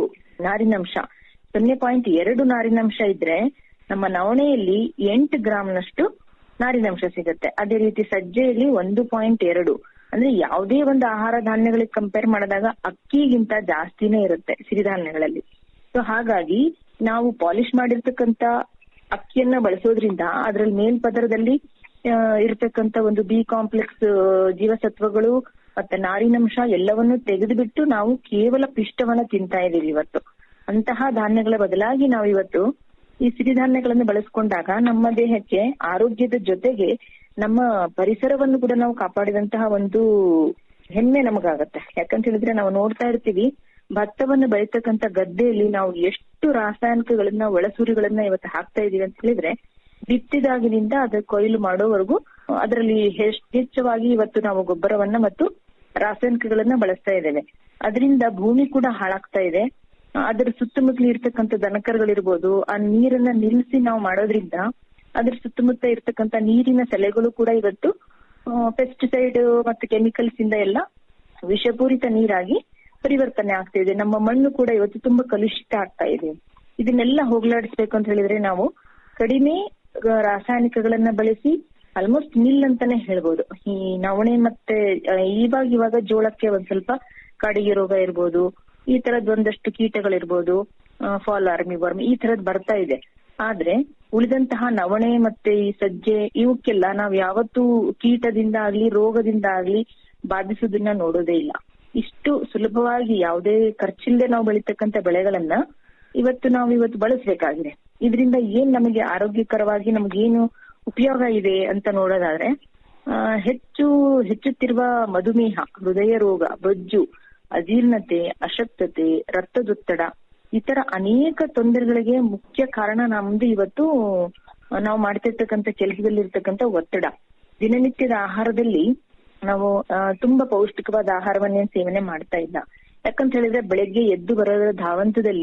ನಾರಿನಂಶ ಸೊನ್ನೆ ಪಾಯಿಂಟ್ ಎರಡು ನಾರಿನಂಶ ಇದ್ರೆ ನಮ್ಮ ನವಣೆಯಲ್ಲಿ ಎಂಟು ಗ್ರಾಮ್ನಷ್ಟು ನಾರಿನಂಶ ಸಿಗುತ್ತೆ ಅದೇ ರೀತಿ ಸಜ್ಜೆಯಲ್ಲಿ ಒಂದು ಪಾಯಿಂಟ್ ಎರಡು ಅಂದ್ರೆ ಯಾವುದೇ ಒಂದು ಆಹಾರ ಧಾನ್ಯಗಳಿಗೆ ಕಂಪೇರ್ ಮಾಡಿದಾಗ ಅಕ್ಕಿಗಿಂತ ಜಾಸ್ತಿನೇ ಇರುತ್ತೆ ಸಿರಿಧಾನ್ಯಗಳಲ್ಲಿ ಸೊ ಹಾಗಾಗಿ ನಾವು ಪಾಲಿಶ್ ಮಾಡಿರ್ತಕ್ಕಂತ ಅಕ್ಕಿಯನ್ನ ಬಳಸೋದ್ರಿಂದ ಅದ್ರಲ್ಲಿ ಮೇಲ್ಪದರದಲ್ಲಿ ಆ, ಇರ್ತಕ್ಕಂತ ಒಂದು ಬಿ ಕಾಂಪ್ಲೆಕ್ಸ್ ಜೀವಸತ್ವಗಳು ಮತ್ತೆ ನಾರಿನಂಶ ಎಲ್ಲವನ್ನೂ ತೆಗೆದುಬಿಟ್ಟು ನಾವು ಕೇವಲ ಪಿಷ್ಟವನ್ನ ತಿಂತಾ ಇದೀವಿ ಇವತ್ತು ಅಂತಹ ಧಾನ್ಯಗಳ ಬದಲಾಗಿ ನಾವು ಇವತ್ತು ಈ ಸಿರಿಧಾನ್ಯಗಳನ್ನು ಬಳಸ್ಕೊಂಡಾಗ ನಮ್ಮ ದೇಹಕ್ಕೆ ಆರೋಗ್ಯದ ಜೊತೆಗೆ ನಮ್ಮ ಪರಿಸರವನ್ನು ಕೂಡ ನಾವು ಕಾಪಾಡಿದಂತಹ ಒಂದು ಹೆಮ್ಮೆ ನಮಗಾಗತ್ತೆ ಯಾಕಂತ ಹೇಳಿದ್ರೆ ನಾವು ನೋಡ್ತಾ ಇರ್ತೀವಿ ಭತ್ತವನ್ನು ಬೆಳೀತಕ್ಕಂತ ಗದ್ದೆಯಲ್ಲಿ ನಾವು ಎಷ್ಟು ರಾಸಾಯನಿಕಗಳನ್ನ ಒಳಸುರಿಗಳನ್ನ ಇವತ್ತು ಹಾಕ್ತಾ ಇದೀವಿ ಅಂತ ಹೇಳಿದ್ರೆ ಬಿತ್ತಿದಾಗಿನಿಂದ ಅದ ಕೊಯ್ಲು ಮಾಡೋವರೆಗೂ ಅದರಲ್ಲಿ ಹೆಚ್ಚವಾಗಿ ಇವತ್ತು ನಾವು ಗೊಬ್ಬರವನ್ನ ಮತ್ತು ರಾಸಾಯನಿಕಗಳನ್ನ ಬಳಸ್ತಾ ಇದ್ದೇವೆ ಅದರಿಂದ ಭೂಮಿ ಕೂಡ ಹಾಳಾಗ್ತಾ ಇದೆ ಅದರ ಸುತ್ತಮುತ್ತಲು ಇರ್ತಕ್ಕಂಥ ದನಕರುಗಳಿರ್ಬೋದು ಆ ನೀರನ್ನ ನಿಲ್ಲಿಸಿ ನಾವು ಮಾಡೋದ್ರಿಂದ ಅದ್ರ ಸುತ್ತಮುತ್ತ ಇರ್ತಕ್ಕಂಥ ನೀರಿನ ಸೆಲೆಗಳು ಕೂಡ ಇವತ್ತು ಪೆಸ್ಟಿಸೈಡ್ ಮತ್ತು ಕೆಮಿಕಲ್ಸ್ ಇಂದ ಎಲ್ಲ ವಿಷಪೂರಿತ ನೀರಾಗಿ ಪರಿವರ್ತನೆ ಆಗ್ತಾ ಇದೆ ನಮ್ಮ ಮಣ್ಣು ಕೂಡ ಇವತ್ತು ತುಂಬಾ ಕಲುಷಿತ ಆಗ್ತಾ ಇದೆ ಇದನ್ನೆಲ್ಲ ಹೋಗ್ಲಾಡಿಸ್ಬೇಕು ಅಂತ ಹೇಳಿದ್ರೆ ನಾವು ಕಡಿಮೆ ಆ, ರಾಸಾಯನಿಕಗಳನ್ನ ಬಳಸಿ ಆಲ್ಮೋಸ್ಟ್ ನಿಲ್ ಅಂತಾನೆ ಹೇಳ್ಬೋದು ಈ ನವಣೆ ಮತ್ತೆ ಆ, ಇವಾಗ ಇವಾಗ ಜೋಳಕ್ಕೆ ಒಂದ್ ಸ್ವಲ್ಪ ಕಾಡಿಗೆ ರೋಗ ಇರ್ಬೋದು ಈ ತರದ್ ಒಂದಷ್ಟು ಕೀಟಗಳಿರ್ಬೋದು ಫಾಲ್ ಆರ್ಮಿ ವರ್ಮ್ ಈ ತರದ್ ಬರ್ತಾ ಇದೆ ಆದ್ರೆ ಉಳಿದಂತಹ ನವಣೆ ಮತ್ತೆ ಈ ಸಜ್ಜೆ ಇವಕ್ಕೆಲ್ಲ ನಾವ್ ಯಾವತ್ತೂ ಕೀಟದಿಂದ ಆಗ್ಲಿ ರೋಗದಿಂದ ಆಗ್ಲಿ ಬಾಧಿಸೋದನ್ನ ನೋಡೋದೇ ಇಲ್ಲ ಇಷ್ಟು ಸುಲಭವಾಗಿ ಯಾವುದೇ ಖರ್ಚಿಲ್ಲದೆ ನಾವು ಬೆಳಿತಕ್ಕಂತ ಬೆಳೆಗಳನ್ನ ಇವತ್ತು ನಾವು ಇವತ್ತು ಬಳಸಬೇಕಾಗಿದೆ ಇದರಿಂದ ಏನ್ ನಮಗೆ ಆರೋಗ್ಯಕರವಾಗಿ ನಮಗೇನು ಉಪಯೋಗ ಇದೆ ಅಂತ ನೋಡೋದಾದ್ರೆ ಆ, ಹೆಚ್ಚು ಹೆಚ್ಚುತ್ತಿರುವ ಮಧುಮೇಹ ಹೃದಯ ರೋಗ ಬೊಜ್ಜು ಅಜೀರ್ಣತೆ ಅಶಕ್ತತೆ ರಕ್ತದೊತ್ತಡ ಇತರ ಅನೇಕ ತೊಂದರೆಗಳಿಗೆ ಮುಖ್ಯ ಕಾರಣ ನಮ್ದು ಇವತ್ತು ನಾವು ಮಾಡ್ತಿರ್ತಕ್ಕಂಥ ಕೆಲಸದಲ್ಲಿ ಇರ್ತಕ್ಕಂಥ ಒತ್ತಡ ದಿನನಿತ್ಯದ ಆಹಾರದಲ್ಲಿ ನಾವು ಆ, ತುಂಬಾ ಪೌಷ್ಟಿಕವಾದ ಆಹಾರವನ್ನೇನ್ ಸೇವನೆ ಮಾಡ್ತಾ ಇಲ್ಲ ಯಾಕಂತ ಹೇಳಿದ್ರೆ ಬೆಳಗ್ಗೆ ಎದ್ದು ಬರೋದ್ರ ಧಾವಂತದಲ್ಲಿ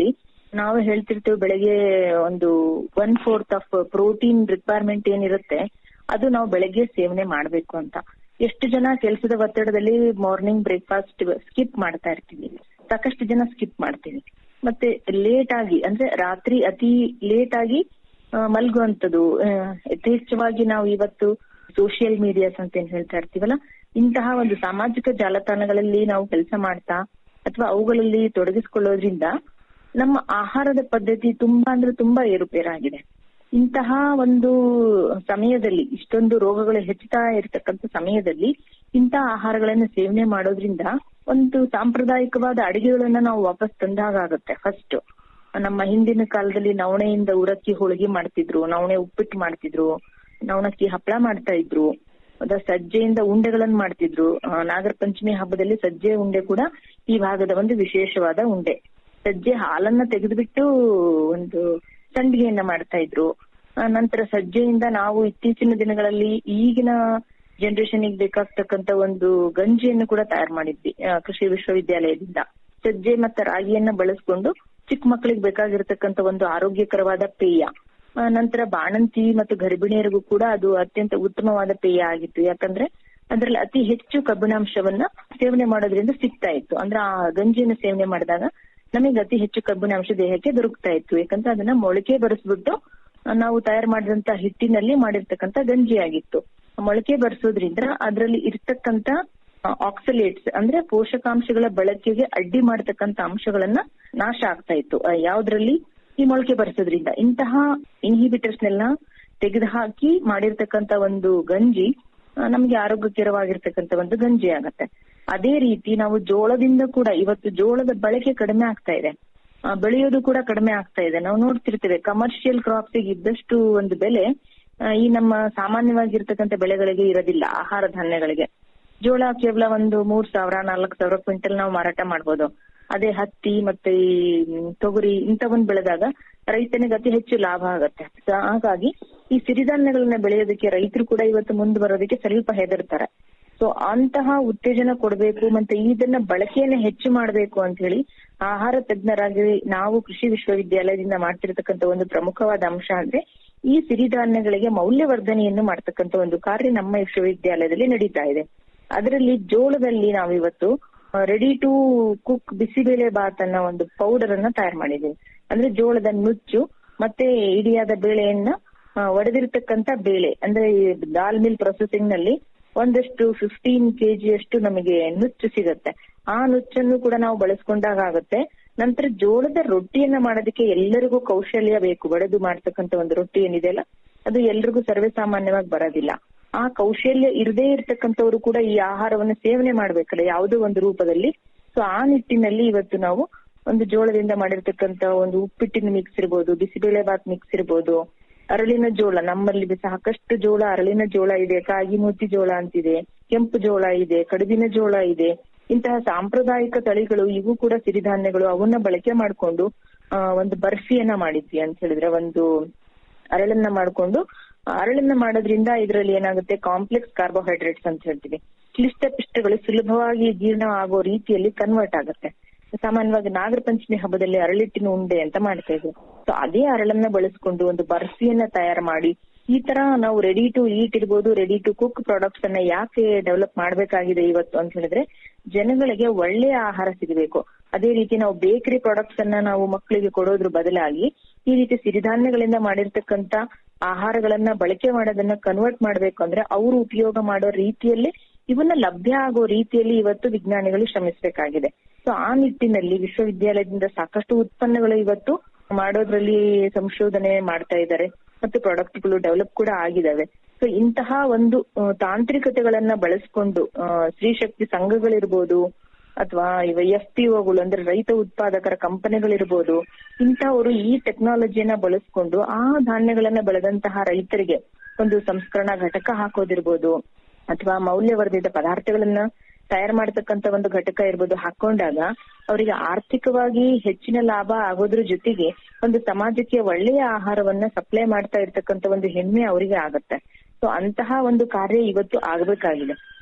ನಾವು ಹೇಳ್ತಿರ್ತೇವೆ ಬೆಳಗ್ಗೆ ಒಂದು one fourth of protein requirement ಏನಿರುತ್ತೆ ಅದು ನಾವು ಬೆಳಗ್ಗೆ ಸೇವನೆ ಮಾಡ್ಬೇಕು ಅಂತ ಎಷ್ಟು ಜನ ಕೆಲಸದ ಒತ್ತಡದಲ್ಲಿ ಮಾರ್ನಿಂಗ್ ಬ್ರೇಕ್ಫಾಸ್ಟ್ ಸ್ಕಿಪ್ ಮಾಡ್ತಾ ಇರ್ತೀವಿ ಸಾಕಷ್ಟು ಜನ ಸ್ಕಿಪ್ ಮಾಡ್ತೀವಿ ಮತ್ತೆ ಲೇಟ್ ಆಗಿ ಅಂದ್ರೆ ರಾತ್ರಿ ಅತಿ ಲೇಟ್ ಆಗಿ ಆ, ಮಲ್ಗುವಂಥದ್ದು ಆ, ಯಥೇಚ್ಛವಾಗಿ ನಾವು ಇವತ್ತು ಸೋಷಿಯಲ್ ಮೀಡಿಯಾಸ್ ಅಂತ ಏನ್ ಹೇಳ್ತಾ ಇರ್ತೀವಲ್ಲ ಇಂತಹ ಒಂದು ಸಾಮಾಜಿಕ ಜಾಲತಾಣಗಳಲ್ಲಿ ನಾವು ಕೆಲಸ ಮಾಡ್ತಾ ಅಥವಾ ಅವುಗಳಲ್ಲಿ ತೊಡಗಿಸಿಕೊಳ್ಳೋದ್ರಿಂದ ನಮ್ಮ ಆಹಾರದ ಪದ್ಧತಿ ತುಂಬಾ ಅಂದ್ರೆ ತುಂಬಾ ಏರುಪೇರಾಗಿದೆ ಇಂತಹ ಒಂದು ಸಮಯದಲ್ಲಿ ಇಷ್ಟೊಂದು ರೋಗಗಳು ಹೆಚ್ಚುತ್ತಾ ಇರತಕ್ಕಂತ ಸಮಯದಲ್ಲಿ ಇಂತಹ ಆಹಾರಗಳನ್ನ ಸೇವನೆ ಮಾಡೋದ್ರಿಂದ ಒಂದು ಸಾಂಪ್ರದಾಯಿಕವಾದ ಅಡಿಗೆಗಳನ್ನ ನಾವು ವಾಪಸ್ ತಂದಾಗ ಆಗುತ್ತೆ ಫಸ್ಟ್ ನಮ್ಮ ಹಿಂದಿನ ಕಾಲದಲ್ಲಿ ನವಣೆಯಿಂದ ಉರಕ್ಕಿ ಹೋಳಿಗೆ ಮಾಡ್ತಿದ್ರು ನವಣೆ ಉಪ್ಪಿಟ್ಟು ಮಾಡ್ತಿದ್ರು ನವಣಕ್ಕಿ ಹಪ್ಪಳ ಮಾಡ್ತಾ ಇದ್ರು ಅದ ಸಜ್ಜೆಯಿಂದ ಉಂಡೆಗಳನ್ನ ಮಾಡ್ತಿದ್ರು ಆ, ನಾಗರ ಪಂಚಮಿ ಹಬ್ಬದಲ್ಲಿ ಸಜ್ಜೆ ಉಂಡೆ ಕೂಡ ಈ ಭಾಗದ ಒಂದು ವಿಶೇಷವಾದ ಉಂಡೆ ಸಜ್ಜೆ ಹಾಲನ್ನ ತೆಗೆದುಬಿಟ್ಟು ಒಂದು ಸಂಡಿಗೆಯನ್ನ ಮಾಡ್ತಾ ಇದ್ರು ಆ, ನಂತರ ಸಜ್ಜೆಯಿಂದ ನಾವು ಇತ್ತೀಚಿನ ದಿನಗಳಲ್ಲಿ ಈಗಿನ ಜನರೇಷನ್ ಬೇಕಾಗ್ತಕ್ಕಂತ ಒಂದು ಗಂಜಿಯನ್ನು ಕೂಡ ತಯಾರು ಮಾಡಿದ್ವಿ ಆ, ಕೃಷಿ ವಿಶ್ವವಿದ್ಯಾಲಯದಿಂದ ಸಜ್ಜೆ ಮತ್ತೆ ರಾಗಿಯನ್ನ ಬಳಸ್ಕೊಂಡು ಚಿಕ್ಕ ಮಕ್ಕಳಿಗೆ ಬೇಕಾಗಿರ್ತಕ್ಕಂತ ಒಂದು ಆರೋಗ್ಯಕರವಾದ ಪೇಯ ಆ, ನಂತರ ಬಾಣಂತಿ ಮತ್ತು ಗರ್ಭಿಣಿಯರಿಗೂ ಕೂಡ ಅದು ಅತ್ಯಂತ ಉತ್ತಮವಾದ ಪೇಯ ಆಗಿತ್ತು ಯಾಕಂದ್ರೆ ಅದ್ರಲ್ಲಿ ಅತಿ ಹೆಚ್ಚು ಕಬ್ಬಿಣಾಂಶವನ್ನ ಸೇವನೆ ಮಾಡೋದ್ರಿಂದ ಸಿಗ್ತಾ ಇತ್ತು ಅಂದ್ರೆ ಆ ಗಂಜಿಯನ್ನು ಸೇವನೆ ಮಾಡಿದಾಗ ನಮಗೆ ಅತಿ ಹೆಚ್ಚು ಕಬ್ಬಿಣಾಂಶ ದೇಹಕ್ಕೆ ದೊರಕ್ತಾ ಇತ್ತು ಯಾಕಂದ್ರೆ ಅದನ್ನ ಮೊಳಕೆ ಬರೆಸ್ಬಿಟ್ಟು ಆ, ನಾವು ತಯಾರು ಮಾಡಿದಂತ ಹಿಟ್ಟಿನಲ್ಲಿ ಮಾಡಿರ್ತಕ್ಕಂತ ಗಂಜಿ ಆಗಿತ್ತು ಮೊಳಕೆ ಬರೆಸೋದ್ರಿಂದ ಅದರಲ್ಲಿ ಇರ್ತಕ್ಕಂತ ಆಕ್ಸಲೇಟ್ಸ್ ಅಂದ್ರೆ ಪೋಷಕಾಂಶಗಳ ಬಳಕೆಗೆ ಅಡ್ಡಿ ಮಾಡತಕ್ಕಂತ ಅಂಶಗಳನ್ನ ನಾಶ ಆಗ್ತಾ ಇತ್ತು ಆ, ಯಾವ್ದ್ರಲ್ಲಿ ಈ ಮೊಳಕೆ ಬರೆಸೋದ್ರಿಂದ ಇಂತಹ ಇನ್ಹಿಬಿಟರ್ಸ್ ನೆಲ್ಲ ತೆಗೆದುಹಾಕಿ ಮಾಡಿರ್ತಕ್ಕಂತ ಒಂದು ಗಂಜಿ ಆ, ನಮ್ಗೆ ಆರೋಗ್ಯಕರವಾಗಿರ್ತಕ್ಕಂತ ಒಂದು ಗಂಜಿ ಆಗತ್ತೆ ಅದೇ ರೀತಿ ನಾವು ಜೋಳದಿಂದ ಕೂಡ ಇವತ್ತು ಜೋಳದ ಬಳಕೆ ಕಡಿಮೆ ಆಗ್ತಾ ಇದೆ ಆ, ಬೆಳೆಯೋದು ಕೂಡ ಕಡಿಮೆ ಆಗ್ತಾ ಇದೆ ನಾವು ನೋಡ್ತಿರ್ತೇವೆ ಕಮರ್ಷಿಯಲ್ ಕ್ರಾಪ್ಸ್ ಇದ್ದಷ್ಟು ಒಂದು ಬೆಲೆ ಆ, ಈ ನಮ್ಮ ಸಾಮಾನ್ಯವಾಗಿರ್ತಕ್ಕಂಥ ಬೆಳೆಗಳಿಗೆ ಇರೋದಿಲ್ಲ ಆಹಾರ ಧಾನ್ಯಗಳಿಗೆ ಜೋಳ ಕೇವಲ ಒಂದು ಮೂರ್ ಸಾವಿರ ನಾಲ್ಕು ಸಾವಿರ ಕ್ವಿಂಟಲ್ ನಾವು ಮಾರಾಟ ಮಾಡ್ಬೋದು ಅದೇ ಹತ್ತಿ ಮತ್ತೆ ಈ ಮ್, ತೊಗರಿ ಇಂಥವನ್ನ ಬೆಳೆದಾಗ ರೈತನಿಗೆ ಅತಿ ಹೆಚ್ಚು ಲಾಭ ಆಗತ್ತೆ So ಹಾಗಾಗಿ ಈ ಸಿರಿಧಾನ್ಯಗಳನ್ನ ಬೆಳೆಯೋದಕ್ಕೆ ರೈತರು ಕೂಡ ಇವತ್ತು ಮುಂದೆ ಬರೋದಕ್ಕೆ ಸ್ವಲ್ಪ ಹೆದರ್ತಾರೆ ಸೊ ಅಂತಹ ಉತ್ತೇಜನ ಕೊಡಬೇಕು ಮತ್ತೆ ಇದನ್ನ ಬಳಕೆಯನ್ನ ಹೆಚ್ಚು ಮಾಡಬೇಕು ಅಂತ ಹೇಳಿ ಆಹಾರ ತಜ್ಞರಾಗಿ ನಾವು ಕೃಷಿ ವಿಶ್ವವಿದ್ಯಾಲಯದಿಂದ ಮಾಡ್ತಿರ್ತಕ್ಕಂಥ ಒಂದು ಪ್ರಮುಖವಾದ ಅಂಶ ಅಂದ್ರೆ ಈ ಸಿರಿಧಾನ್ಯಗಳಿಗೆ ಮೌಲ್ಯವರ್ಧನೆಯನ್ನು ಮಾಡ್ತಕ್ಕಂಥ ಒಂದು ಕಾರ್ಯ ನಮ್ಮ ವಿಶ್ವವಿದ್ಯಾಲಯದಲ್ಲಿ ನಡೀತಾ ಇದೆ ಅದರಲ್ಲಿ ಜೋಳದಲ್ಲಿ ನಾವಿವತ್ತು ready to cook bisi bele bath ಅನ್ನೋ ಒಂದು ಪೌಡರ್ ಅನ್ನ ತಯಾರು ಮಾಡಿದ್ದೀವಿ ಅಂದ್ರೆ ಜೋಳದ ನುಚ್ಚು ಮತ್ತೆ ಇಡಿಯಾದ ಬೇಳೆಯನ್ನ ಆ, ಒಡೆದಿರ್ತಕ್ಕಂತ ಬೇಳೆ ಅಂದ್ರೆ ಈ ದಾಲ್ ಮಿಲ್ ಪ್ರೊಸೆಸಿಂಗ್ ನಲ್ಲಿ ಒಂದಷ್ಟು ಫಿಫ್ಟೀನ್ ಕೆಜಿ ಅಷ್ಟು ನಮಗೆ ನುಚ್ಚು ಸಿಗತ್ತೆ ಆ ನುಚ್ಚನ್ನು ಕೂಡ ನಾವು ಬಳಸ್ಕೊಂಡಾಗ ಆಗುತ್ತೆ ನಂತರ ಜೋಳದ ರೊಟ್ಟಿಯನ್ನ ಮಾಡೋದಕ್ಕೆ ಎಲ್ಲರಿಗೂ ಕೌಶಲ್ಯ ಬೇಕು ಒಡೆದು ಮಾಡ್ತಕ್ಕಂತ ಒಂದು ರೊಟ್ಟಿ ಏನಿದೆಯಲ್ಲ ಅದು ಎಲ್ರಿಗೂ ಸರ್ವೇ ಸಾಮಾನ್ಯವಾಗಿ ಬರೋದಿಲ್ಲ ಆ ಕೌಶಲ್ಯ ಇರದೇ ಇರ್ತಕ್ಕಂಥವ್ರು ಕೂಡ ಈ ಆಹಾರವನ್ನು ಸೇವನೆ ಮಾಡ್ಬೇಕಲ್ಲ ಯಾವುದೋ ಒಂದು ರೂಪದಲ್ಲಿ ಸೊ ಆ ನಿಟ್ಟಿನಲ್ಲಿ ಇವತ್ತು ನಾವು ಒಂದು ಜೋಳದಿಂದ ಮಾಡಿರ್ತಕ್ಕಂತ ಒಂದು ಉಪ್ಪಿಟ್ಟಿನ ಮಿಕ್ಸ್ ಇರ್ಬೋದು ಬಿಸಿಬೇಳೆ ಬಾತ್ ಮಿಕ್ಸ್ ಇರ್ಬೋದು ಅರಳಿನ ಜೋಳ ನಮ್ಮಲ್ಲಿ ಸಾಕಷ್ಟು ಜೋಳ ಅರಳಿನ ಜೋಳ ಇದೆ ಕಾಗಿ ಮೂತಿ ಜೋಳ ಅಂತಿದೆ ಕೆಂಪು ಜೋಳ ಇದೆ ಕಡುಬಿನ ಜೋಳ ಇದೆ ಇಂತಹ ಸಾಂಪ್ರದಾಯಿಕ ತಳಿಗಳು ಇವು ಕೂಡ ಸಿರಿಧಾನ್ಯಗಳು ಅವನ್ನ ಬಳಕೆ ಮಾಡ್ಕೊಂಡು ಆ, ಒಂದು ಬರ್ಫಿಯನ್ನ ಮಾಡಿದ್ವಿ ಅಂತ ಹೇಳಿದ್ರೆ ಒಂದು ಅರಳನ್ನ ಮಾಡ್ಕೊಂಡು ಆ ಅರಳನ್ನ ಮಾಡೋದ್ರಿಂದ ಇದರಲ್ಲಿ ಏನಾಗುತ್ತೆ ಕಾಂಪ್ಲೆಕ್ಸ್ ಕಾರ್ಬೋಹೈಡ್ರೇಟ್ಸ್ ಅಂತ ಹೇಳ್ತೀವಿ ಕ್ಲಿಷ್ಟ ಪಿಷ್ಟಗಳು ಸುಲಭವಾಗಿ ಜೀರ್ಣ ಆಗೋ ರೀತಿಯಲ್ಲಿ ಕನ್ವರ್ಟ್ ಆಗುತ್ತೆ ಸಾಮಾನ್ಯವಾಗಿ ನಾಗರ ಪಂಚಮಿ ಹಬ್ಬದಲ್ಲಿ ಅರಳಿಟ್ಟಿನ ಉಂಡೆ ಅಂತ ಮಾಡ್ತಾ ಇದ್ವಿ ಸೊ ಅದೇ ಅರಳನ್ನ ಬಳಸ್ಕೊಂಡು ಒಂದು ಬರ್ಫಿಯನ್ನ ತಯಾರು ಮಾಡಿ ಈ ತರ ನಾವು ರೆಡಿ ಟು ಈಟ್ ಇರ್ಬೋದು ರೆಡಿ ಟು ಕುಕ್ ಪ್ರಾಡಕ್ಟ್ಸ್ ಅನ್ನ ಯಾಕೆ ಡೆವಲಪ್ ಮಾಡ್ಬೇಕಾಗಿದೆ ಇವತ್ತು ಅಂತ ಹೇಳಿದ್ರೆ ಜನಗಳಿಗೆ ಒಳ್ಳೆಯ ಆಹಾರ ಸಿಗಬೇಕು ಅದೇ ರೀತಿ ನಾವು ಬೇಕರಿ ಪ್ರಾಡಕ್ಟ್ಸ್ ಅನ್ನ ನಾವು ಮಕ್ಕಳಿಗೆ ಕೊಡೋದ್ರ ಬದಲಾಗಿ ಈ ರೀತಿ ಸಿರಿಧಾನ್ಯಗಳಿಂದ ಮಾಡಿರ್ತಕ್ಕಂತ ಆಹಾರಗಳನ್ನ ಬಳಕೆ ಮಾಡೋದನ್ನ ಕನ್ವರ್ಟ್ ಮಾಡ್ಬೇಕು ಅಂದ್ರೆ ಅವರು ಉಪಯೋಗ ಮಾಡೋ ರೀತಿಯಲ್ಲಿ ಇವನ್ನ ಲಭ್ಯ ಆಗೋ ರೀತಿಯಲ್ಲಿ ಇವತ್ತು ವಿಜ್ಞಾನಿಗಳು ಶ್ರಮಿಸಬೇಕಾಗಿದೆ ಸೊ ಆ ನಿಟ್ಟಿನಲ್ಲಿ ವಿಶ್ವವಿದ್ಯಾಲಯದಿಂದ ಸಾಕಷ್ಟು ಉತ್ಪನ್ನಗಳು ಇವತ್ತು ಮಾಡೋದ್ರಲ್ಲಿ ಸಂಶೋಧನೆ ಮಾಡ್ತಾ ಇದ್ದಾರೆ ಮತ್ತು ಪ್ರಾಡಕ್ಟ್ಗಳು ಡೆವಲಪ್ ಕೂಡ ಆಗಿದಾವೆ ಸೊ ಇಂತಹ ಒಂದು ಆ, ತಾಂತ್ರಿಕತೆಗಳನ್ನ ಬಳಸ್ಕೊಂಡು ಆ, ಸ್ತ್ರೀಶಕ್ತಿ ಸಂಘಗಳಿರ್ಬೋದು ಅಥವಾ ಇವ ಎಫ್ ಪಿ ಒಗಳು ಅಂದ್ರೆ ರೈತ ಉತ್ಪಾದಕರ ಕಂಪನಿಗಳಿರ್ಬೋದು ಇಂಥವರು ಈ ಟೆಕ್ನಾಲಜಿಯನ್ನ ಬಳಸ್ಕೊಂಡು ಆ ಧಾನ್ಯಗಳನ್ನ ಬೆಳೆದಂತಹ ರೈತರಿಗೆ ಒಂದು ಸಂಸ್ಕರಣಾ ಘಟಕ ಹಾಕೋದಿರ್ಬೋದು ಅಥವಾ ಮೌಲ್ಯವರ್ಧಿತ ಪದಾರ್ಥಗಳನ್ನ ತಯಾರು ಮಾಡತಕ್ಕಂತ ಒಂದು ಘಟಕ ಇರ್ಬೋದು ಹಾಕೊಂಡಾಗ ಅವರಿಗೆ ಆರ್ಥಿಕವಾಗಿ ಹೆಚ್ಚಿನ ಲಾಭ ಆಗೋದ್ರ ಜೊತೆಗೆ ಒಂದು ಸಮಾಜಕ್ಕೆ ಒಳ್ಳೆಯ ಆಹಾರವನ್ನ ಸಪ್ಲೈ ಮಾಡ್ತಾ ಇರ್ತಕ್ಕಂತ ಒಂದು ಹೆಮ್ಮೆ ಅವರಿಗೆ ಆಗತ್ತೆ ಸೊ ಅಂತಹ ಒಂದು ಕಾರ್ಯ ಇವತ್ತು ಆಗಬೇಕಾಗಿದೆ